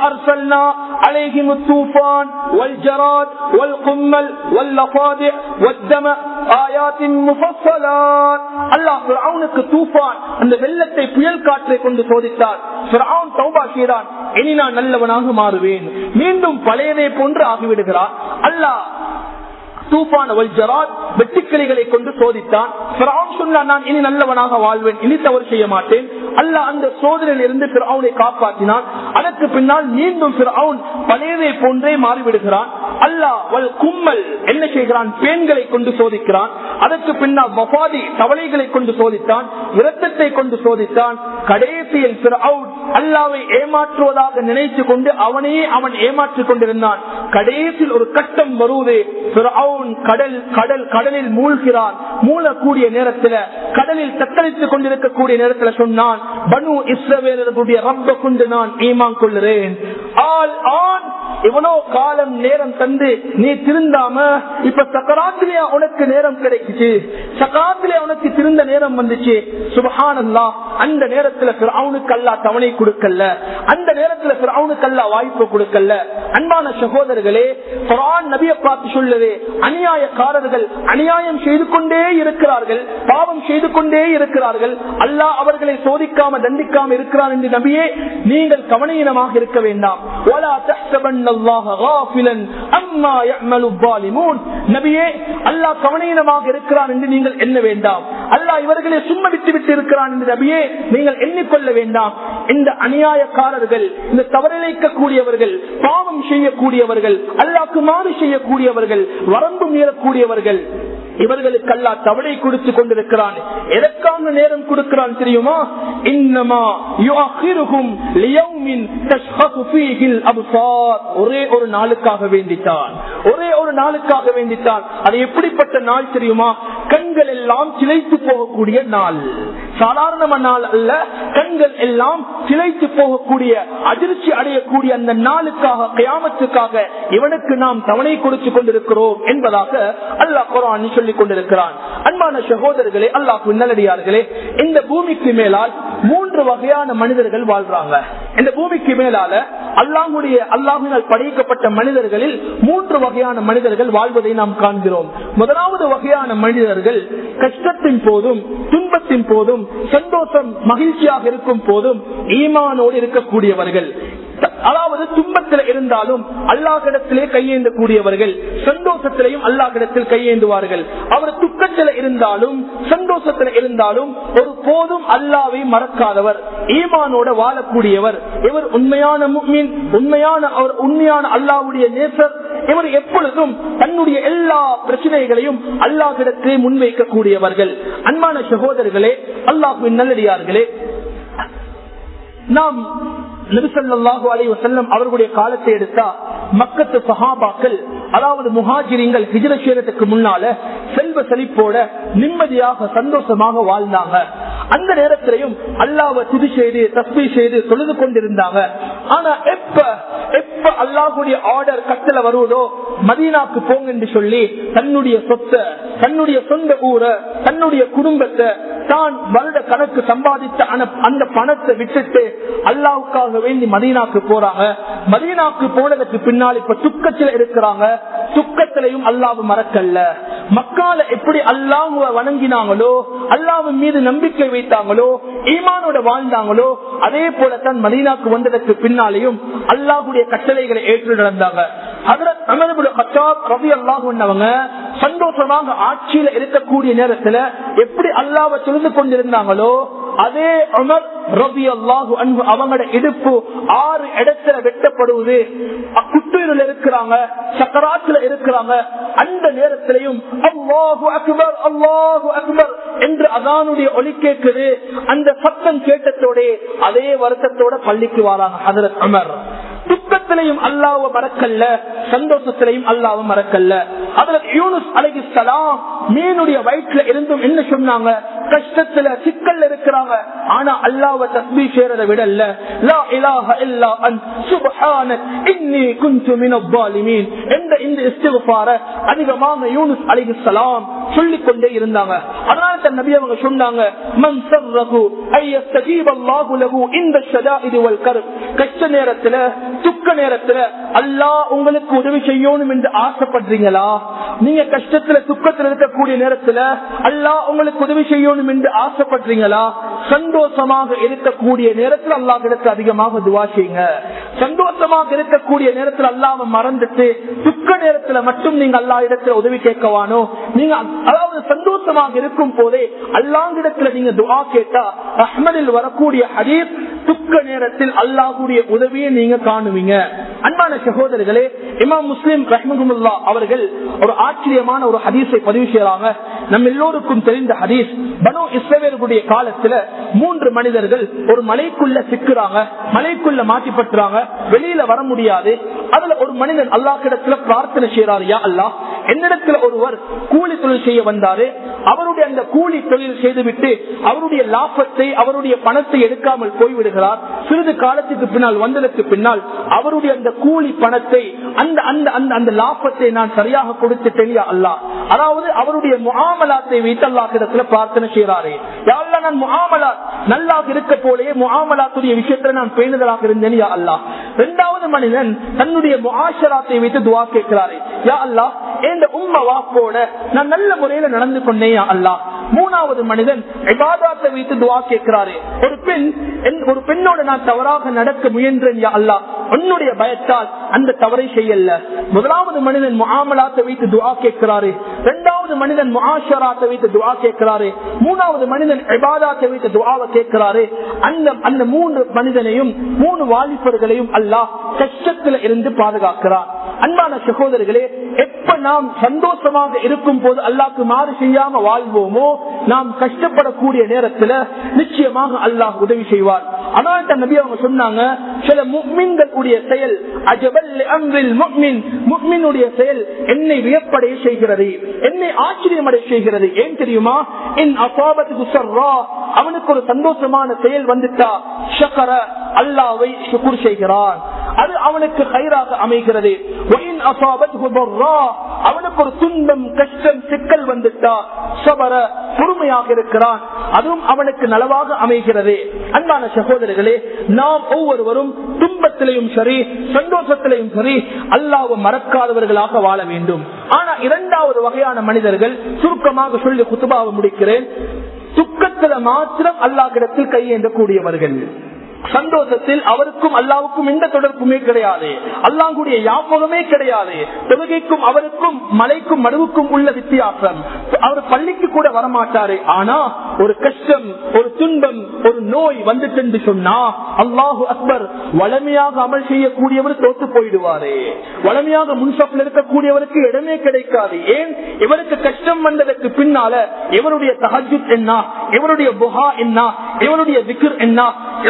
عليهم الطوفان والجراد والقمل واللفادع والدم آيات مفصلات الله فرعونக்கு தூஃபான் அந்த வெள்ளத்தை புயல் காற்றை கொண்டு சோதித்தார் فرعون தௌபா செய்தான் இனி நான் நல்லவனாக மாறுவேன் மீண்டும் பழையதை போன்று ஆகிவிடுகிறார் அல்லாஹ் தூபான் வெட்டுக்கிளிகளை கொண்டு சோதித்தான் சொன்னான் நான் இனி நல்லவனாக வாழ்வேன் இனி தவறு செய்ய மாட்டேன் அல்ல அந்த சோதனையில் இருந்து பிறவுனை காப்பாற்றினான் அதற்கு பின்னால் மீண்டும் பிறவுன் பழையதை போன்றே மாறிவிடுகிறான் அல்லாஹ் வல் கும்மல் என்ன செய்கிறான் பேன்களை கொண்டு சோதிக்கிறான் அதற்கு பின்னால் மபாதி தவளைகளை கொண்டு சோதித்தான் இரத்தத்தை கொண்டு சோதித்தான் கடைசியில் பிறவுன் அல்லாவை ஏமாற்றுவதாக நினைத்து கொண்டு அவனையே அவன் ஏமாற்றிக் கொண்டிருந்தான் கடைசியில் ஒரு கட்டம் வருவது கடல் கடல் கடலில் மூழ்கிறான் மூழக்கூடிய நேரத்தில் கடலில் தத்தளித்துக் கொண்டிருக்கக்கூடிய நேரத்தில் சொன்னான் பனு இஸ்ரவேலர்களுடைய ரப்ப கொண்டு நான் ஈமான் கொள்ளுறேன் ஆள் ஆண் இவ்வளவு காலம் நேரம் தந்து நீ திருந்தாம இப்ப சக்கராத்திலே உனக்கு நேரம் கிடைக்குச்சு சக்கராத்திலே உனக்கு திருந்த நேரம் வந்துச்சு சுபஹானல்லா அந்த நேரத்துல அவனுக்கு அல்லா தவணை கொடுக்கல அந்த நேரத்துல அவனுக்கு அல்லா வாய்ப்பு கொடுக்கல அன்பான சகோதரர்களே குரான் நபிய பார்த்து சொல்லுது அநியாயக்காரர்கள் அநியாயம் செய்து கொண்டே இருக்கிறார்கள் பாவம் செய்து கொண்டே இருக்கிறார்கள் அல்லாஹ் அவர்களை சோதிக்காம தண்டிக்காம இருக்கிறார் என்று நபியே நீங்கள் கவனீனமாக இருக்க வேண்டாம் நபியே அல்லாஹ் கவனீனமாக இருக்கிறான் என்று நீங்கள் எண்ண வேண்டாம் அல்லாஹ் இவர்களை சும்மா விட்டு விட்டு இருக்கிறான் என்று நபியே நீங்கள் எண்ணிக்கொள்ள வேண்டாம் இந்த அநியாயக்காரர்கள் இந்த தவறிழைக்கக்கூடியவர்கள் பாவம் செய்யக்கூடியவர்கள் அல்லாக்கு மாறு செய்யக்கூடியவர்கள் வரம்பு மீறக்கூடியவர்கள் இவர்களுக்கு அல்லா தவணை கொடுத்து கொண்டிருக்கிறான் எதற்கான நேரம் கொடுக்கிறான் தெரியுமா இன்னமா ஒரே ஒரு நாளுக்காக வேண்டித்தான் ஒரே ஒரு நாளுக்காக வேண்டித்தான் அது எப்படிப்பட்ட நாள் தெரியுமா கண்கள் எல்லாம் சிலைத்து போகக்கூடிய நாள் சாதாரண நாள் அல்ல கண்கள் எல்லாம் சிலைத்து போகக்கூடிய அதிர்ச்சி அடையக்கூடிய அந்த நாளுக்காக கயாமத்துக்காக இவனுக்கு நாம் தவணை கொடுத்து கொண்டிருக்கிறோம் என்பதாக அல்லாஹ் குரான் சொல்லிக் கொண்டிருக்கிறான் அன்பான சகோதரர்களே அல்லாஹ் நல்லடியார்களே இந்த பூமிக்கு மேலால் மூன்று வகையான மனிதர்கள் வாழ்றாங்க இந்த பூமிக்கு மேலால அல்லாஹுடைய அல்லாஹினால் படைக்கப்பட்ட மனிதர்களில் மூன்று வகையான மனிதர்கள் வாழ்வதை நாம் காண்கிறோம் முதலாவது வகையான மனிதர்கள் கஷ்டத்தின் போதும் துன்பத்தின் போதும் சந்தோஷம் மகிழ்ச்சியாக இருக்கும் போதும் ஈமானோடு இருக்கக்கூடியவர்கள் அதாவது துன்பத்தில் இருந்தாலும் அல்லாஹிடத்திலே கையேந்தக்கூடியவர்கள் சந்தோஷத்திலையும் அல்லாஹிடத்தில் கையேந்துவார்கள் அவர் துக்கத்தில் இருந்தாலும் சந்தோஷத்தில் இருந்தாலும் ஒரு போதும் அல்லாவை மறக்காதவர் ஈமானோட வாழக்கூடியவர் இவர் உண்மையான முக்மின் உண்மையான அவர் உண்மையான அல்லாவுடைய நேசர் இவர் எப்பொழுதும் தன்னுடைய எல்லா பிரச்சனைகளையும் அல்லாஹிடத்திலே முன்வைக்கக்கூடியவர்கள் அன்பான சகோதரர்களே அல்லாஹுவின் நல்லடியார்களே நாம் நபிசல்லாஹு அலை வசல்லம் அவர்களுடைய காலத்தை எடுத்தா மக்கத்து சஹாபாக்கள் அதாவது முஹாஜிரிங்கள் ஹிஜர சேரத்துக்கு முன்னால செல்வ செழிப்போட நிம்மதியாக சந்தோஷமாக வாழ்ந்தாங்க அந்த நேரத்திலையும் அல்லாவை துதி செய்து தஸ்மி செய்து தொழுது கொண்டிருந்தாங்க ஆனா எப்ப எப்ப அல்லாஹுடைய ஆர்டர் கட்டளை வருவதோ மதீனாக்கு போங்க என்று சொல்லி தன்னுடைய சொத்தை தன்னுடைய சொந்த ஊரை தன்னுடைய குடும்பத்தை தான் வருட கணக்கு சம்பாதித்த அந்த பணத்தை விட்டுட்டு அல்லாவுக்காக வேண்டி மதீனாக்கு போறாங்க மதீனாக்கு போனதுக்கு பின்னால் இப்ப துக்கத்தில் இருக்கிறாங்க துக்கத்திலையும் அல்லாவு மறக்கல்ல மக்கால எப்படி அல்லாஹுவ வணங்கினாங்களோ அல்லாவின் மீது நம்பிக்கை வைத்தாங்களோ ஈமானோட வாழ்ந்தாங்களோ அதே போலத்தான் மதீனாக்கு வந்ததற்கு பின்னாலேயும் அல்லாஹுடைய கட்டளைகளை ஏற்று நடந்தாங்க அவங்க சந்தோஷமாக ஆட்சியில இருக்கக்கூடிய நேரத்துல எப்படி அல்லாவை தொழுந்து கொண்டிருந்தாங்களோ அதே அமர் ரபி அல்லாஹு அன்பு அவங்களோட இடுப்பு ஆறு இடத்துல வெட்டப்படுவது குட்டுயிரில் இருக்கிறாங்க சக்கராத்துல இருக்கிறாங்க அந்த நேரத்திலையும் அல்லாஹு அக்பர் அல்லாஹு அக்பர் என்று அதானுடைய ஒலி கேட்குது அந்த சத்தம் கேட்டத்தோட அதே வருத்தத்தோட பள்ளிக்கு வராங்க ஹதரத் அமர் துக்கத்திலையும் அல்லாவ மறக்கல்ல சந்தோஷத்திலையும் அல்லாவ மறக்கல்ல அதுல யூனுஸ் அலைகிஸ்லாம் மீனுடைய வயிற்றுல இருந்தும் என்ன சொன்னாங்க கஷ்டத்துல சிக்கல் இருக்கிறாங்க ஆனா அல்லாவ தஸ்மி சேரத விடல்ல லா இலாஹ இல்லா அன் சுப்ஹானக் இன்னி குன்து மினல் ஸாலிமீன் என்ற இந்த இஸ்திக்ஃபார அதிகமாக யூனுஸ் அலைஹிஸ்ஸலாம் சொல்லிக் கொண்டே இருந்தாங்க அதனால தன் நபி அவங்க சொன்னாங்க மன் சர்ரஹு ஐ யஸ்தஜீப அல்லாஹு லஹு இந்த ஷதாஇது வல் கர்ப் கஷ்ட நேரத்துல துக்க நேரத்துல அல்லாஹ் உங்களுக்கு உதவி செய்யணும் என்று ஆசைப்படுறீங்களா நீங்க கஷ்டத்துல துக்கத்துல இருக்கக்கூடிய நேரத்துல அல்லாஹ் உங்களுக்கு உதவி செய்யணும் என்று ஆசைப்படுறீங்களா சந்தோஷமாக இருக்கக்கூடிய நேரத்தில் அல்லாஹ் இடத்துல அதிகமாக துவா செய்யுங்க சந்தோஷமாக இருக்கக்கூடிய நேரத்தில் அல்லாம மறந்துட்டு துக்க நேரத்துல மட்டும் நீங்க அல்லா இடத்துல உதவி கேட்கவானோ நீங்க அதாவது சந்தோஷமாக இருக்கும் போதே அல்லாங்கிடத்துல நீங்க துவா கேட்டா அஹ்மதில் வரக்கூடிய ஹதீஸ் துக்க நேரத்தில் அல்லாஹுடைய உதவியை நீங்க காணுவீங்க அன்பான சகோதரர்களே இமாம் முஸ்லிம் ரஹ்மகுல்லா அவர்கள் ஒரு ஆச்சரியமான ஒரு ஹதீஸை பதிவு செய்யறாங்க நம்ம எல்லோருக்கும் தெரிந்த ஹதீஸ் பனு இஸ்ரவேலுடைய காலத்துல மூன்று மனிதர்கள் ஒரு மலைக்குள்ள சிக்குறாங்க மலைக்குள்ள மாட்டிப்பட்டுறாங்க வெளியில வர முடியாது அதுல ஒரு மனிதன் அல்லாஹிடத்துல பிரார்த்தனை செய்யறாரு யா அல்லாஹ் என்னிடத்துல ஒருவர் கூலி தொழில் செய்ய வந்தாரு அவருடைய அந்த கூலி தொழில் செய்துவிட்டு அவருடைய லாபத்தை அவருடைய பணத்தை எடுக்காமல் போய்விடுகிறார் சிறிது காலத்துக்கு பின்னால் வந்ததற்கு பின்னால் அவருடைய அந்த கூலி பணத்தை அந்த அந்த அந்த அந்த லாபத்தை நான் சரியாக கொடுத்து தெரியா அல்லா அதாவது அவருடைய முகாமலாத்தை வைத்து அல்லாஹிடத்துல பிரார்த்தனை செய்யறாரு யாரெல்லாம் நான் முகாமலாத் நல்லாக இருக்க போலே முகாமலாத்துடைய விஷயத்துல நான் பேணுதலாக இருந்தேன் யா அல்லா இரண்டாவது மனிதன் தன்னுடைய முகாஷராத்தை வைத்து துவா கேட்கிறாரு யா அல்லா இந்த உம்ம வாப்போட நான் நல்ல முறையில நடந்து கொண்டேன் யா அல்லா மூணாவது மனிதன் இபாதாத்தை வைத்து துவா கேட்கிறாரு ஒரு பெண் ஒரு பெண்ணோட நான் தவறாக நடக்க முயன்றேன் யா அல்லா உன்னுடைய பயத்தால் அந்த தவறை செய்யல முதலாவது மனிதன் முகாமலாத்தை வைத்து துவா கேட்கிறாரு இரண்டாவது மனிதன் முகாஷராத்தை வைத்து துவா கேட்கிறாரு மூணாவது மனிதன் இபாதாத்தை வைத்து துவாவை கேட்கிறாரு அந்த அந்த மூன்று மனிதனையும் மூணு வாலிபர்களையும் அல்லாஹ் கஷ்டத்துல இருந்து பாதுகாக்கிறார் அன்பான சகோதரர்களே எப்ப நாம் சந்தோஷமாக இருக்கும் போது அல்லாக்கு மாறு செய்யாம வாழ்வோமோ நாம் கஷ்டப்படக்கூடிய நேரத்துல நிச்சயமாக அல்லாஹ் உதவி செய்வார் ஆனால் தன் நபி அவங்க சொன்னாங்க சில முக்மின்கள் உடைய செயல் அஜபல் அம்ரில் முக்மின் முக்மினுடைய செயல் என்னை வியப்படைய செய்கிறது என்னை ஆச்சரியமடைய செய்கிறது ஏன் தெரியுமா என் அசாபத்துக்கு சர்ரா அவனுக்கு ஒரு சந்தோஷமான செயல் வந்துட்டா ஷக்கர அல்லாவை சுக்குர் செய்கிறான் அது அவனுக்கு கயிறாக அமைகிறது அவனுக்கு ஒரு துன்பம் கஷ்டம் சிக்கல் வந்துட்டா சபர பொறுமையாக இருக்கிறான் அதுவும் அவனுக்கு நலவாக அமைகிறது அன்பான சகோதரர்களே நாம் ஒவ்வொருவரும் துன்பத்திலையும் சரி சந்தோஷத்திலையும் சரி அல்லாவை மறக்காதவர்களாக வாழ வேண்டும் ஆனா இரண்டாவது வகையான மனிதர்கள் சுருக்கமாக சொல்லி குத்துபாவை முடிக்கிறேன் துக்கத்துல மாத்திரம் அல்லாஹிடத்தில் கையேந்தக்கூடியவர்கள் சந்தோஷத்தில் அவருக்கும் அல்லாவுக்கும் எந்த தொடர்புமே கிடையாது அல்லாங்குடைய யாபகமே கிடையாது தொழுகைக்கும் அவருக்கும் மலைக்கும் மடுவுக்கும் உள்ள வித்தியாசம் அவர் பள்ளிக்கு கூட வரமாட்டாரு ஆனா ஒரு கஷ்டம் ஒரு துன்பம் ஒரு நோய் வந்துட்டு சொன்னா அல்லாஹு அக்பர் வளமையாக அமல் செய்யக்கூடியவர் தோத்து போயிடுவாரு வளமையாக முன்சப்பில் இருக்கக்கூடியவருக்கு இடமே கிடைக்காது ஏன் இவருக்கு கஷ்டம் வந்ததற்கு பின்னால இவருடைய தஹஜுத் என்ன இவருடைய புகா என்ன இவருடைய விக்ர் என்ன இவருடைய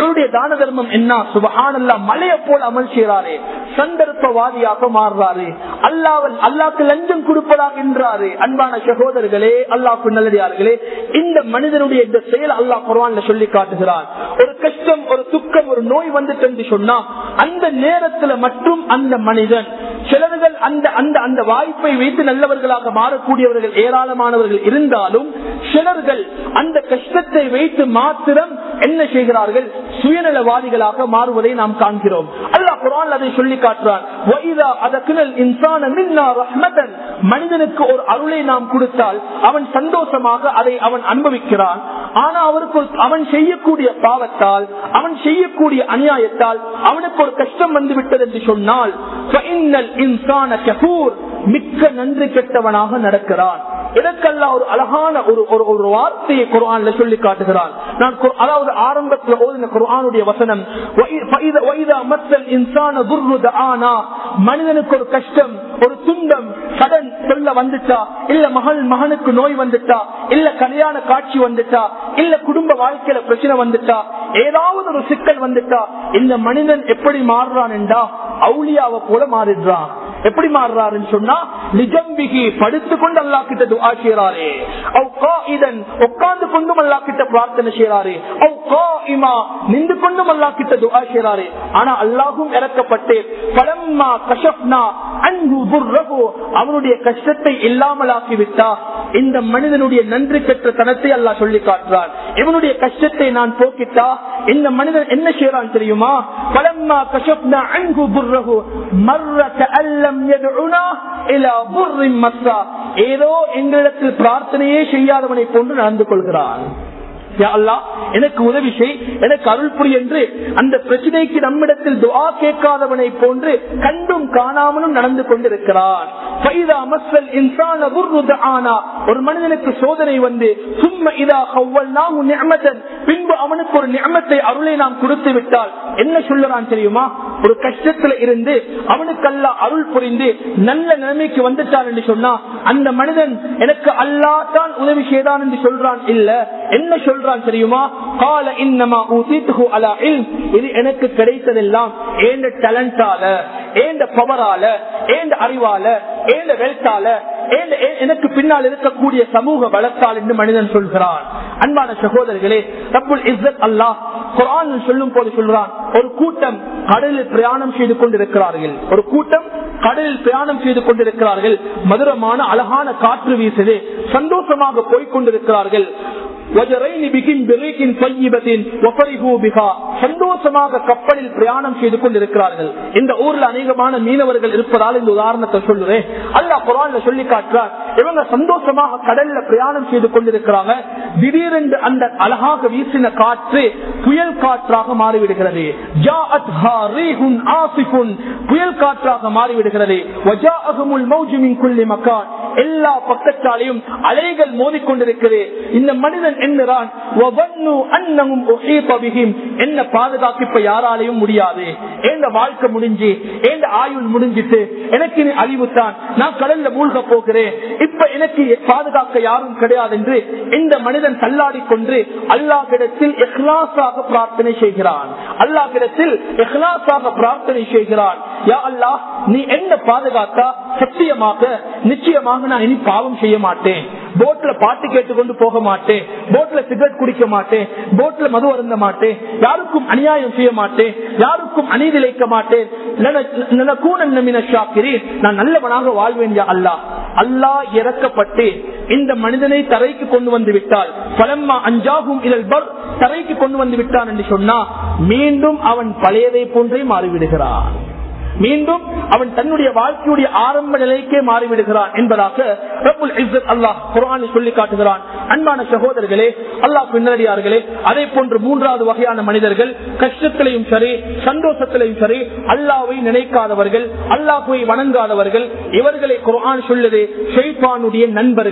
தான தர்மம் என்ன சுபஹானல்லா மலையை போல் அமல் செய்யறாரு சந்தர்ப்பவாதியாக மாறுறாரு அல்லாவல் அல்லாக்கு லஞ்சம் கொடுப்பதாக என்றாரு அன்பான சகோதரர்களே அல்லாஹ் நல்லடியார்களே இந்த மனிதனுடைய இந்த செயல் அல்லாஹ் குர்ஆன்ல சொல்லி காட்டுகிறான் ஒரு கஷ்டம் ஒரு துக்கம் ஒரு நோய் வந்துட்டு என்று சொன்னா அந்த நேரத்துல மட்டும் அந்த மனிதன் சிலர்கள் அந்த அந்த அந்த வாய்ப்பை வைத்து நல்லவர்களாக மாறக்கூடியவர்கள் ஏராளமானவர்கள் இருந்தாலும் சிலர்கள் அந்த கஷ்டத்தை வைத்து மாத்திரம் என்ன செய்கிறார்கள் சுயநலவாதிகளாக மாறுவதை நாம் காண்கிறோம் அல்லாஹ் குரான் அதை சொல்லி காட்டுறான் "வஇதா அதக்னல் இன்சான மின்னா ரஹ்மதன்." மனிதனுக்கு ஒரு அருளை நாம் கொடுத்தால் அவன் சந்தோஷமாக அதை அவன் அனுபவிக்கிறான் ஆனா அவருக்கு ஒரு- அவன் செய்யக்கூடிய பாவத்தால் அவன் செய்யக்கூடிய அநியாயத்தால் அவனுக்கு ஒரு கஷ்டம் வந்து விட்டது என்று சொன்னால் "ஃபஇன்னல் இன்சான கஃபூர்." மிக்க நன்றி கெட்டவனாக நடக்கிறான் இதற்கெல்லாம் ஒரு அழகான ஒரு ஒரு ஒரு வார்த்தையை குர்ஆன்ல சொல்லி காட்டுகிறான் நான் குர்- அதாவது ஆரம்பத்தில் ஓதின குர்ஆனுடைய வசனம் "வஇ- ஃபஇத- வஇதா மஸ்ஸல் இன்சான துர்ரு தஆனா." மனிதனுக்கு ஒரு கஷ்டம் ஒரு துன்பம் கடன் சொல்ல வந்துட்டா இல்ல மகள் மகனுக்கு நோய் வந்துட்டா இல்ல கல்யாண காட்சி வந்துட்டா இல்ல குடும்ப வாழ்க்கையில பிரச்சனை வந்துட்டா ஏதாவது ஒரு சிக்கல் வந்துட்டா இந்த மனிதன் எப்படி மாறுறான் என்றா அவுளியாவை போல மாறிடுறான் எப்படி மாறுறாருன்னு சொன்னா நிஜம்பிகி படுத்துக் கொண்டு அல்லா கிட்ட துஆ செய்யறாரே அவ் காயிதன் உட்கார்ந்து கொண்டும் அல்லா கிட்ட பிரார்த்தனை செய்யறாரு அவ் காயிமா நின்று கொண்டும் அல்லா கிட்ட துஆ செய்யறாரு ஆனா அல்லாஹும் இறக்கப்பட்டு பலம்மா கஷப்னா அன்பு துர்ரகு அவனுடைய கஷ்டத்தை இல்லாமலாக்கி விட்டா இந்த மனிதனுடைய நன்றி பெற்ற தனத்தை அல்லாஹ் சொல்லி காட்டுறான் இவனுடைய கஷ்டத்தை நான் போக்கிட்டா இந்த மனிதன் என்ன செய்யறான் தெரியுமா பலம்மா கஷப்னா அன்பு துர்ரகு மர்ரத அல்லம் எதுனா இலா புர்ரின் மஸ்ஸா ஏதோ எங்களிடத்தில் பிரார்த்தனையே செய்யாதவனை போன்று நடந்து கொள்கிறான் யா அல்லாஹ், எனக்கு உதவி செய் எனக்கு அருள் புரி என்று அந்த பிரச்சனைக்கு நம்மிடத்தில் துஆ கேட்காதவனை போன்று கண்டும் காணாமலும் நடந்து கொண்டிருக்கிறான் ஃபைதா மஸ்ஸல் இன்சான துர்ரு தஆனா. ஒரு மனிதனுக்கு சோதனை வந்து சும்ம இதா ஹவ்வல்னாஹு நிஅமதன் பின்பு அவனுக்கு ஒரு நியமத்தை அருளை நாம் கொடுத்து விட்டால் என்ன சொல்லுறான் தெரியுமா ஒரு கஷ்டத்துல இருந்து அவனுக்கு அல்லாஹ் அருள் புரிந்து நல்ல நிலைமைக்கு வந்துட்டான் என்று சொன்னா அந்த மனிதன் எனக்கு அல்லாஹ் தான் உதவி செய்தான் என்று சொல்றான் இல்ல என்ன சொல்றான் தெரியுமா கால இன்னமா ஊதித்துஹு அலா இல்ம் இது எனக்கு கிடைத்ததெல்லாம் ஏண்ட டேலண்டால ஏண்ட பவரால ஏண்ட அறிவால ஏண்ட வெல்த்தால ஏண்ட- ஏ- எனக்கு பின்னால் இருக்கக்கூடிய சமூக பலத்தால் என்று மனிதன் சொல்கிறான் அன்பான சகோதரர்களே ரப்புல் இஸ்ஸத் அல்லாஹ் குர்ஆன் சொல்லும் போது சொல்றான் ஒரு கூட்டம் கடலில் பிரயாணம் செய்து கொண்டிருக்கிறார்கள் ஒரு கூட்டம் கடலில் பிரயாணம் செய்து கொண்டிருக்கிறார்கள் மதுரமான அழகான காற்று வீசுது சந்தோஷமாக போய்க் கொண்டிருக்கிறார்கள் وَجَرَيْنِ بِهِمْ بِرِيقٍ طَيِّبَةٍ وَفَرِحُوا بِهَا. சந்தோஷமாக கப்பலில் பிரயாணம் செய்து கொண்டிருக்கிறார்கள் இந்த ஊர்ல அநேகமான மீனவர்கள் இருப்பதால் இந்த உதாரணத்தை சொல்லுறேன் அல்லாஹ் குரான்ல சொல்லி காட்டுறார் இவங்க சந்தோஷமாக கடல்ல பிரயாணம் செய்து கொண்டிருக்கிறாங்க திடீரென்று அந்த அழகாக வீசின காற்று புயல் காற்றாக மாறிவிடுகிறது ஜாஅத்ஹா ரீஹுன் ஆசிஃபுன். புயல் காற்றாக மாறிவிடுகிறது வஜாஅஹுமுல் மௌஜு மின் குல்லி மக்கான். எல்லா பக்கத்தாலையும் அலைகள் மோதிக்கொண்டிருக்கிறது இந்த மனிதன் என்கிறான் "வவன்னு அன்னஹும் உஹீத பிஹிம்." என்ன பாதுகாக்க இப்ப யாராலையும் முடியாது எந்த வாழ்க்கை முடிஞ்சு எந்த ஆயுள் முடிஞ்சிட்டு எனக்கு இனி அழிவுத்தான் நான் கடல்ல மூழ்க போகிறேன் இப்ப எனக்கு பாதுகாக்க யாரும் கிடையாது என்று இந்த மனிதன் தள்ளாடி கொண்டு அல்லாஹிடத்தில் இஹ்லாஸாக பிரார்த்தனை செய்கிறான் அல்லாஹிடத்தில் இஹ்லாஸாக பிரார்த்தனை செய்கிறான் யா அல்லாஹ் நீ என்ன பாதுகாத்தா சத்தியமாக நிச்சயமாக நான் இனி பாவம் செய்ய மாட்டேன் போட்ல பாட்டு கேட்டுக்கொண்டு போக மாட்டேன் போட்ல சிகரெட் குடிக்க மாட்டேன் போட்ல மது அருந்த மாட்டேன் யாருக்கும் அநியாயம் செய்ய மாட்டேன் யாருக்கும் அநீதி இழைக்க மாட்டேன் நினக்கூன நம்பின ஷாக்கிறேன் நான் நல்லவனாக வாழ்வேன் யா அல்லாஹ் அல்லாஹ் இறக்கப்பட்டு இந்த மனிதனை தரைக்கு கொண்டு வந்து விட்டால் பலம்மா அஞ்சாகும் இதழ் பர் தரைக்கு கொண்டு வந்து விட்டான் என்று சொன்னா மீண்டும் அவன் பழையதை போன்றே மாறிவிடுகிறான் மீண்டும் அவன் தன்னுடைய வாழ்க்கையுடைய ஆரம்ப நிலைக்கே மாறிவிடுகிறான் என்பதாக ரப்புல் இஸ்ஸத் அல்லாஹ் குர்ஆனில் சொல்லி காட்டுகிறான் அன்பான சகோதரர்களே அல்லாஹ் பின்னடியார்களே அதே போன்று மூன்றாவது வகையான மனிதர்கள் கஷ்டத்திலையும் சரி சந்தோஷத்திலையும் சரி அல்லாவை நினைக்காதவர்கள் அல்லாஹுவை வணங்காதவர்கள் இவர்களை குர்ஆன் சொல்லுது ஷெய்பானுடைய நண்பர்கள்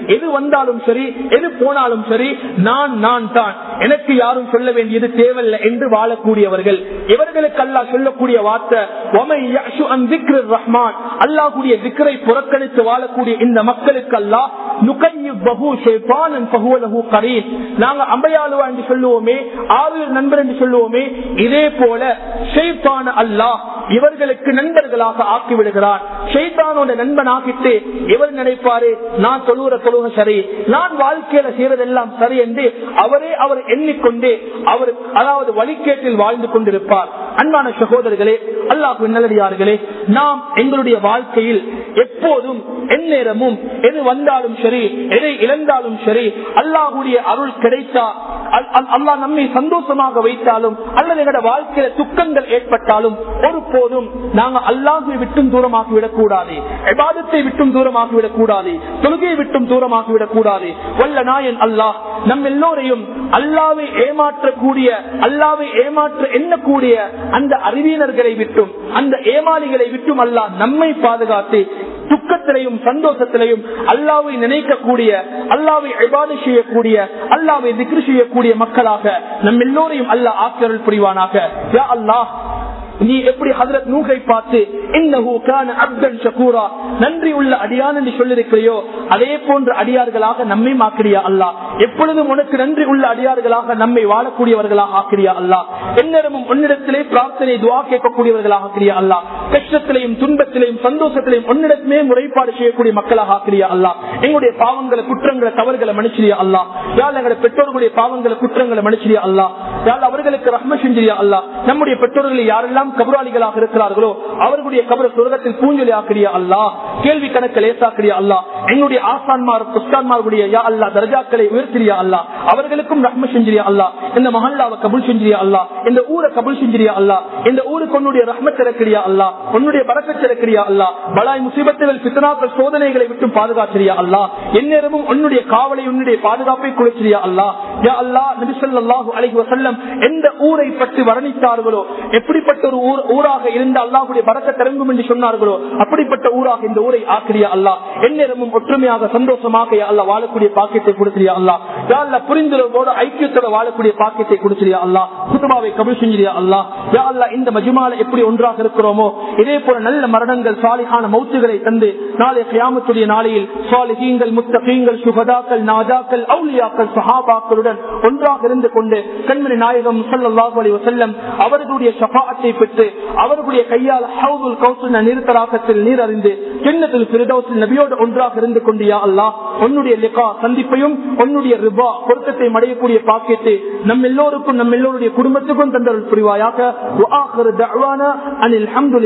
எது வந்தாலும் சரி எது போனாலும் சரி நான் நான் தான் எனக்கு யாரும் சொல்ல வேண்டியது தேவையில்லை என்று வாழக்கூடியவர்கள் இவர்களுக்கு அல்லாஹ் சொல்லக்கூடிய வார்த்தை "வமை யஅஷு அன் திக்ரிர் ரஹ்மான் அல்லாஹ்வுடைய திக்ரை புறக்கணித்து வாழக்கூடிய இந்த மக்களுக்கு அல்லாஹ் நுகையிபஹு ஷைத்தானன் ஃபஹுவ லஹு கரீன் நாங்க அம்பையாளுவா என்று சொல்லுவோமே ஆளுநர் நண்பர் என்று சொல்லுவோமே இதே போல ஷைத்தான அல்லாஹ் இவர்களுக்கு நண்பர்களாக ஆக்கி விடுகிறான் ஷைத்தானோட நண்பன் ஆக்கிட்டு இவர் நினைப்பாரு நான் தொழுகிற தொழுக சரி நான் வாழ்க்கையில செய்யறதெல்லாம் சரி என்று அவரே அவர் எண்ணிக்கொண்டு அவர் அதாவது வழிகேட்டில் வாழ்ந்து கொண்டிருப்பார் அன்பான சகோதரர்களே அல்லாஹ் நல்லடியார்களே நாம் எங்களுடைய வாழ்க்கையில் எப்போதும் எந்நேரமும் எது வந்தாலும் சரி எதை இழந்தாலும் சரி அல்லாஹுடைய அருள் கிடைத்தா அல்- அல்- அல்லாஹ் நம்மை சந்தோஷமாக வைத்தாலும் அல்லது எங்களோட வாழ்க்கையில துக்கங்கள் ஏற்பட்டாலும் ஒருபோதும் நாங்க அல்லாஹை விட்டும் தூரமாக்கி விடக்கூடாது எபாதத்தை விட்டும் தூரமாக்கி விடக்கூடாது தொழுகையை விட்டும் தூரமாக்கி விடக்கூடாது வல்ல நாயன் அல்லாஹ் நம் எல்லோரையும் அல்லாவை ஏமாற்றக்கூடிய அல்லாவை ஏமாற்ற எண்ணக்கூடிய அந்த அறிவியனர்களை விட்டும் அந்த ஏமாளிகளை விட்டும் அல்லாஹ் நம்மை பாதுகாத்து துக்கத்திலையும் சந்தோஷத்திலையும் அல்லாவை நினைக்கக்கூடிய அல்லாவை எபாது செய்யக்கூடிய அல்லாவை திக்ரு செய்யக்கூடிய மக்களாக நம் எல்லோரையும் அல்லாஹ் ஆக்கியருள் புரிவானாக யா அல்லாஹ் நீ எப்படி ஹதரத் நூகை பார்த்து இன்னஹு கான அப்தன் ஷகூரா நன்றி உள்ள அடியான் என்று சொல்லிருக்கிறையோ அதே போன்ற அடியார்களாக நம்மை ஆக்கிறியா அல்லா எப்பொழுதும் உனக்கு நன்றி உள்ள அடியார்களாக நம்மை வாழக்கூடியவர்களாக ஆக்கிறியா அல்லா எந்நேரமும் உன்னிடத்திலே பிரார்த்தனை துவா கேட்கக்கூடியவர்களாக ஆக்கிறியா அல்லா கஷ்டத்திலையும் துன்பத்திலையும் சந்தோஷத்திலையும் உன்னிடத்திலே முறைப்பாடு செய்யக்கூடிய மக்களாக ஆக்கிறியா அல்லா எங்களுடைய பாவங்களை குற்றங்களை தவறுகளை மன்னிச்சிரியா அல்லா யாழ் எங்களுடைய பெற்றோர்களுடைய பாவங்களை குற்றங்களை மன்னிச்சிரியா அல்லா யாழ் அவர்களுக்கு ரஹ்ம செஞ்சிரியா அல்லா நம்முடைய பெற்றோர்களை யாரெல்லாம் கபராளிகளாக இருக்கிறார்களோ அவர்களுடைய கபர சுரகத்தில் பூஞ்சொலி ஆக்கிறியா அல்லா கேள்வி கணக்கு லேசாக்கிறியா அல்லா எங்களுடைய ஆசான்மார் புஸ்தான்மார்களுடைய யா அல்லா தர்ஜாக்களை உயர்த்திரியா அல்லா அவர்களுக்கும் ரஹ்ம செஞ்சிரியா அல்லா இந்த மஹல்லாவை கபுல் செஞ்சிரியா அல்லா இந்த ஊரை கபுல் செஞ்சிரியா அல்லா இந்த ஊருக்கு உன்னுடைய ரஹ்மத் இறக்கிறியா அல்லா உன்னுடைய பறக்கச் இறக்கிறியா அல்லா பலாய் முசீபத்துகள் பித்தனாக்கள் சோதனைகளை விட்டு பாதுகாத்திரியா அல்லா எந்நேரமும் உன்னுடைய காவலை உன்னுடைய பாதுகாப்பை குளிச்சிரியா அல்லா யா அல்லா நபிசல்லாஹு அலைஹி வஸல்லம் எந்த ஊரை பற்றி வர்ணித்தார்களோ எப்படிப்பட்ட ஒரு ஊர் ஊராக இருந்த அல்லாஹுடைய பறக்க திறங்கும் என்று சொன்னார்களோ அப்படிப்பட்ட ஊராக இந்த ஊரை ஆக்கிரியா அல்லா எந்நேரமும் ஒற்றுமையாக சந்தோஷமாக யா அல்லா வாழக்கூடிய பாக்கியத்தை கொடுத்திரியா அல்லா யா அல்லா புரிந்துணர்வோடு ஐக்கியத்தோட வாழக்கூடிய பாக்கியத்தை கொடுத்திரியா அல்லா குத்துபாவை கபில் செஞ்சிரியா அல்லா யா அல்லா இந்த மஜுமால எப்படி ஒன்றாக இருக்கிறோமோ இதே போல நல்ல மரணங்கள் சாலிகான மௌத்துகளை தந்து நாளை கியாமத்துடைய நாளையில் சாலிகீங்கள் முத்தகீங்கள் சுகதாக்கள் நாஜாக்கள் அவுலியாக்கள் சஹாபாக்களுடன் ஒன்றாக இருந்து கொண்டு கண்மணி நாயகம் ஸல்லல்லாஹு அலைஹி வஸல்லம் அவர்களுடைய ஷஃபாஅத்தை பெற்று அவர்களுடைய கையால் ஹவுதுல் கௌசல் நிறுத்தலாக்கத்தில் நீர் அறிந்து ஜன்னத்துல் ஃபிர்தௌஸில் நபியோடு ஒன்றாக இருந்து கொண்டு யா அல்லாஹ் உன்னுடைய லிகா சந்திப்பையும் உன்னுடைய ரிபா பொருத்தத்தை அடையக்கூடிய பாக்கியத்தை நம் எல்லோருக்கும் நம் எல்லோருடைய குடும்பத்துக்கும் தந்தருள் புரிவாயாக வஆகிரு தஅவானா அனில் ஹம்துலில்லாஹ்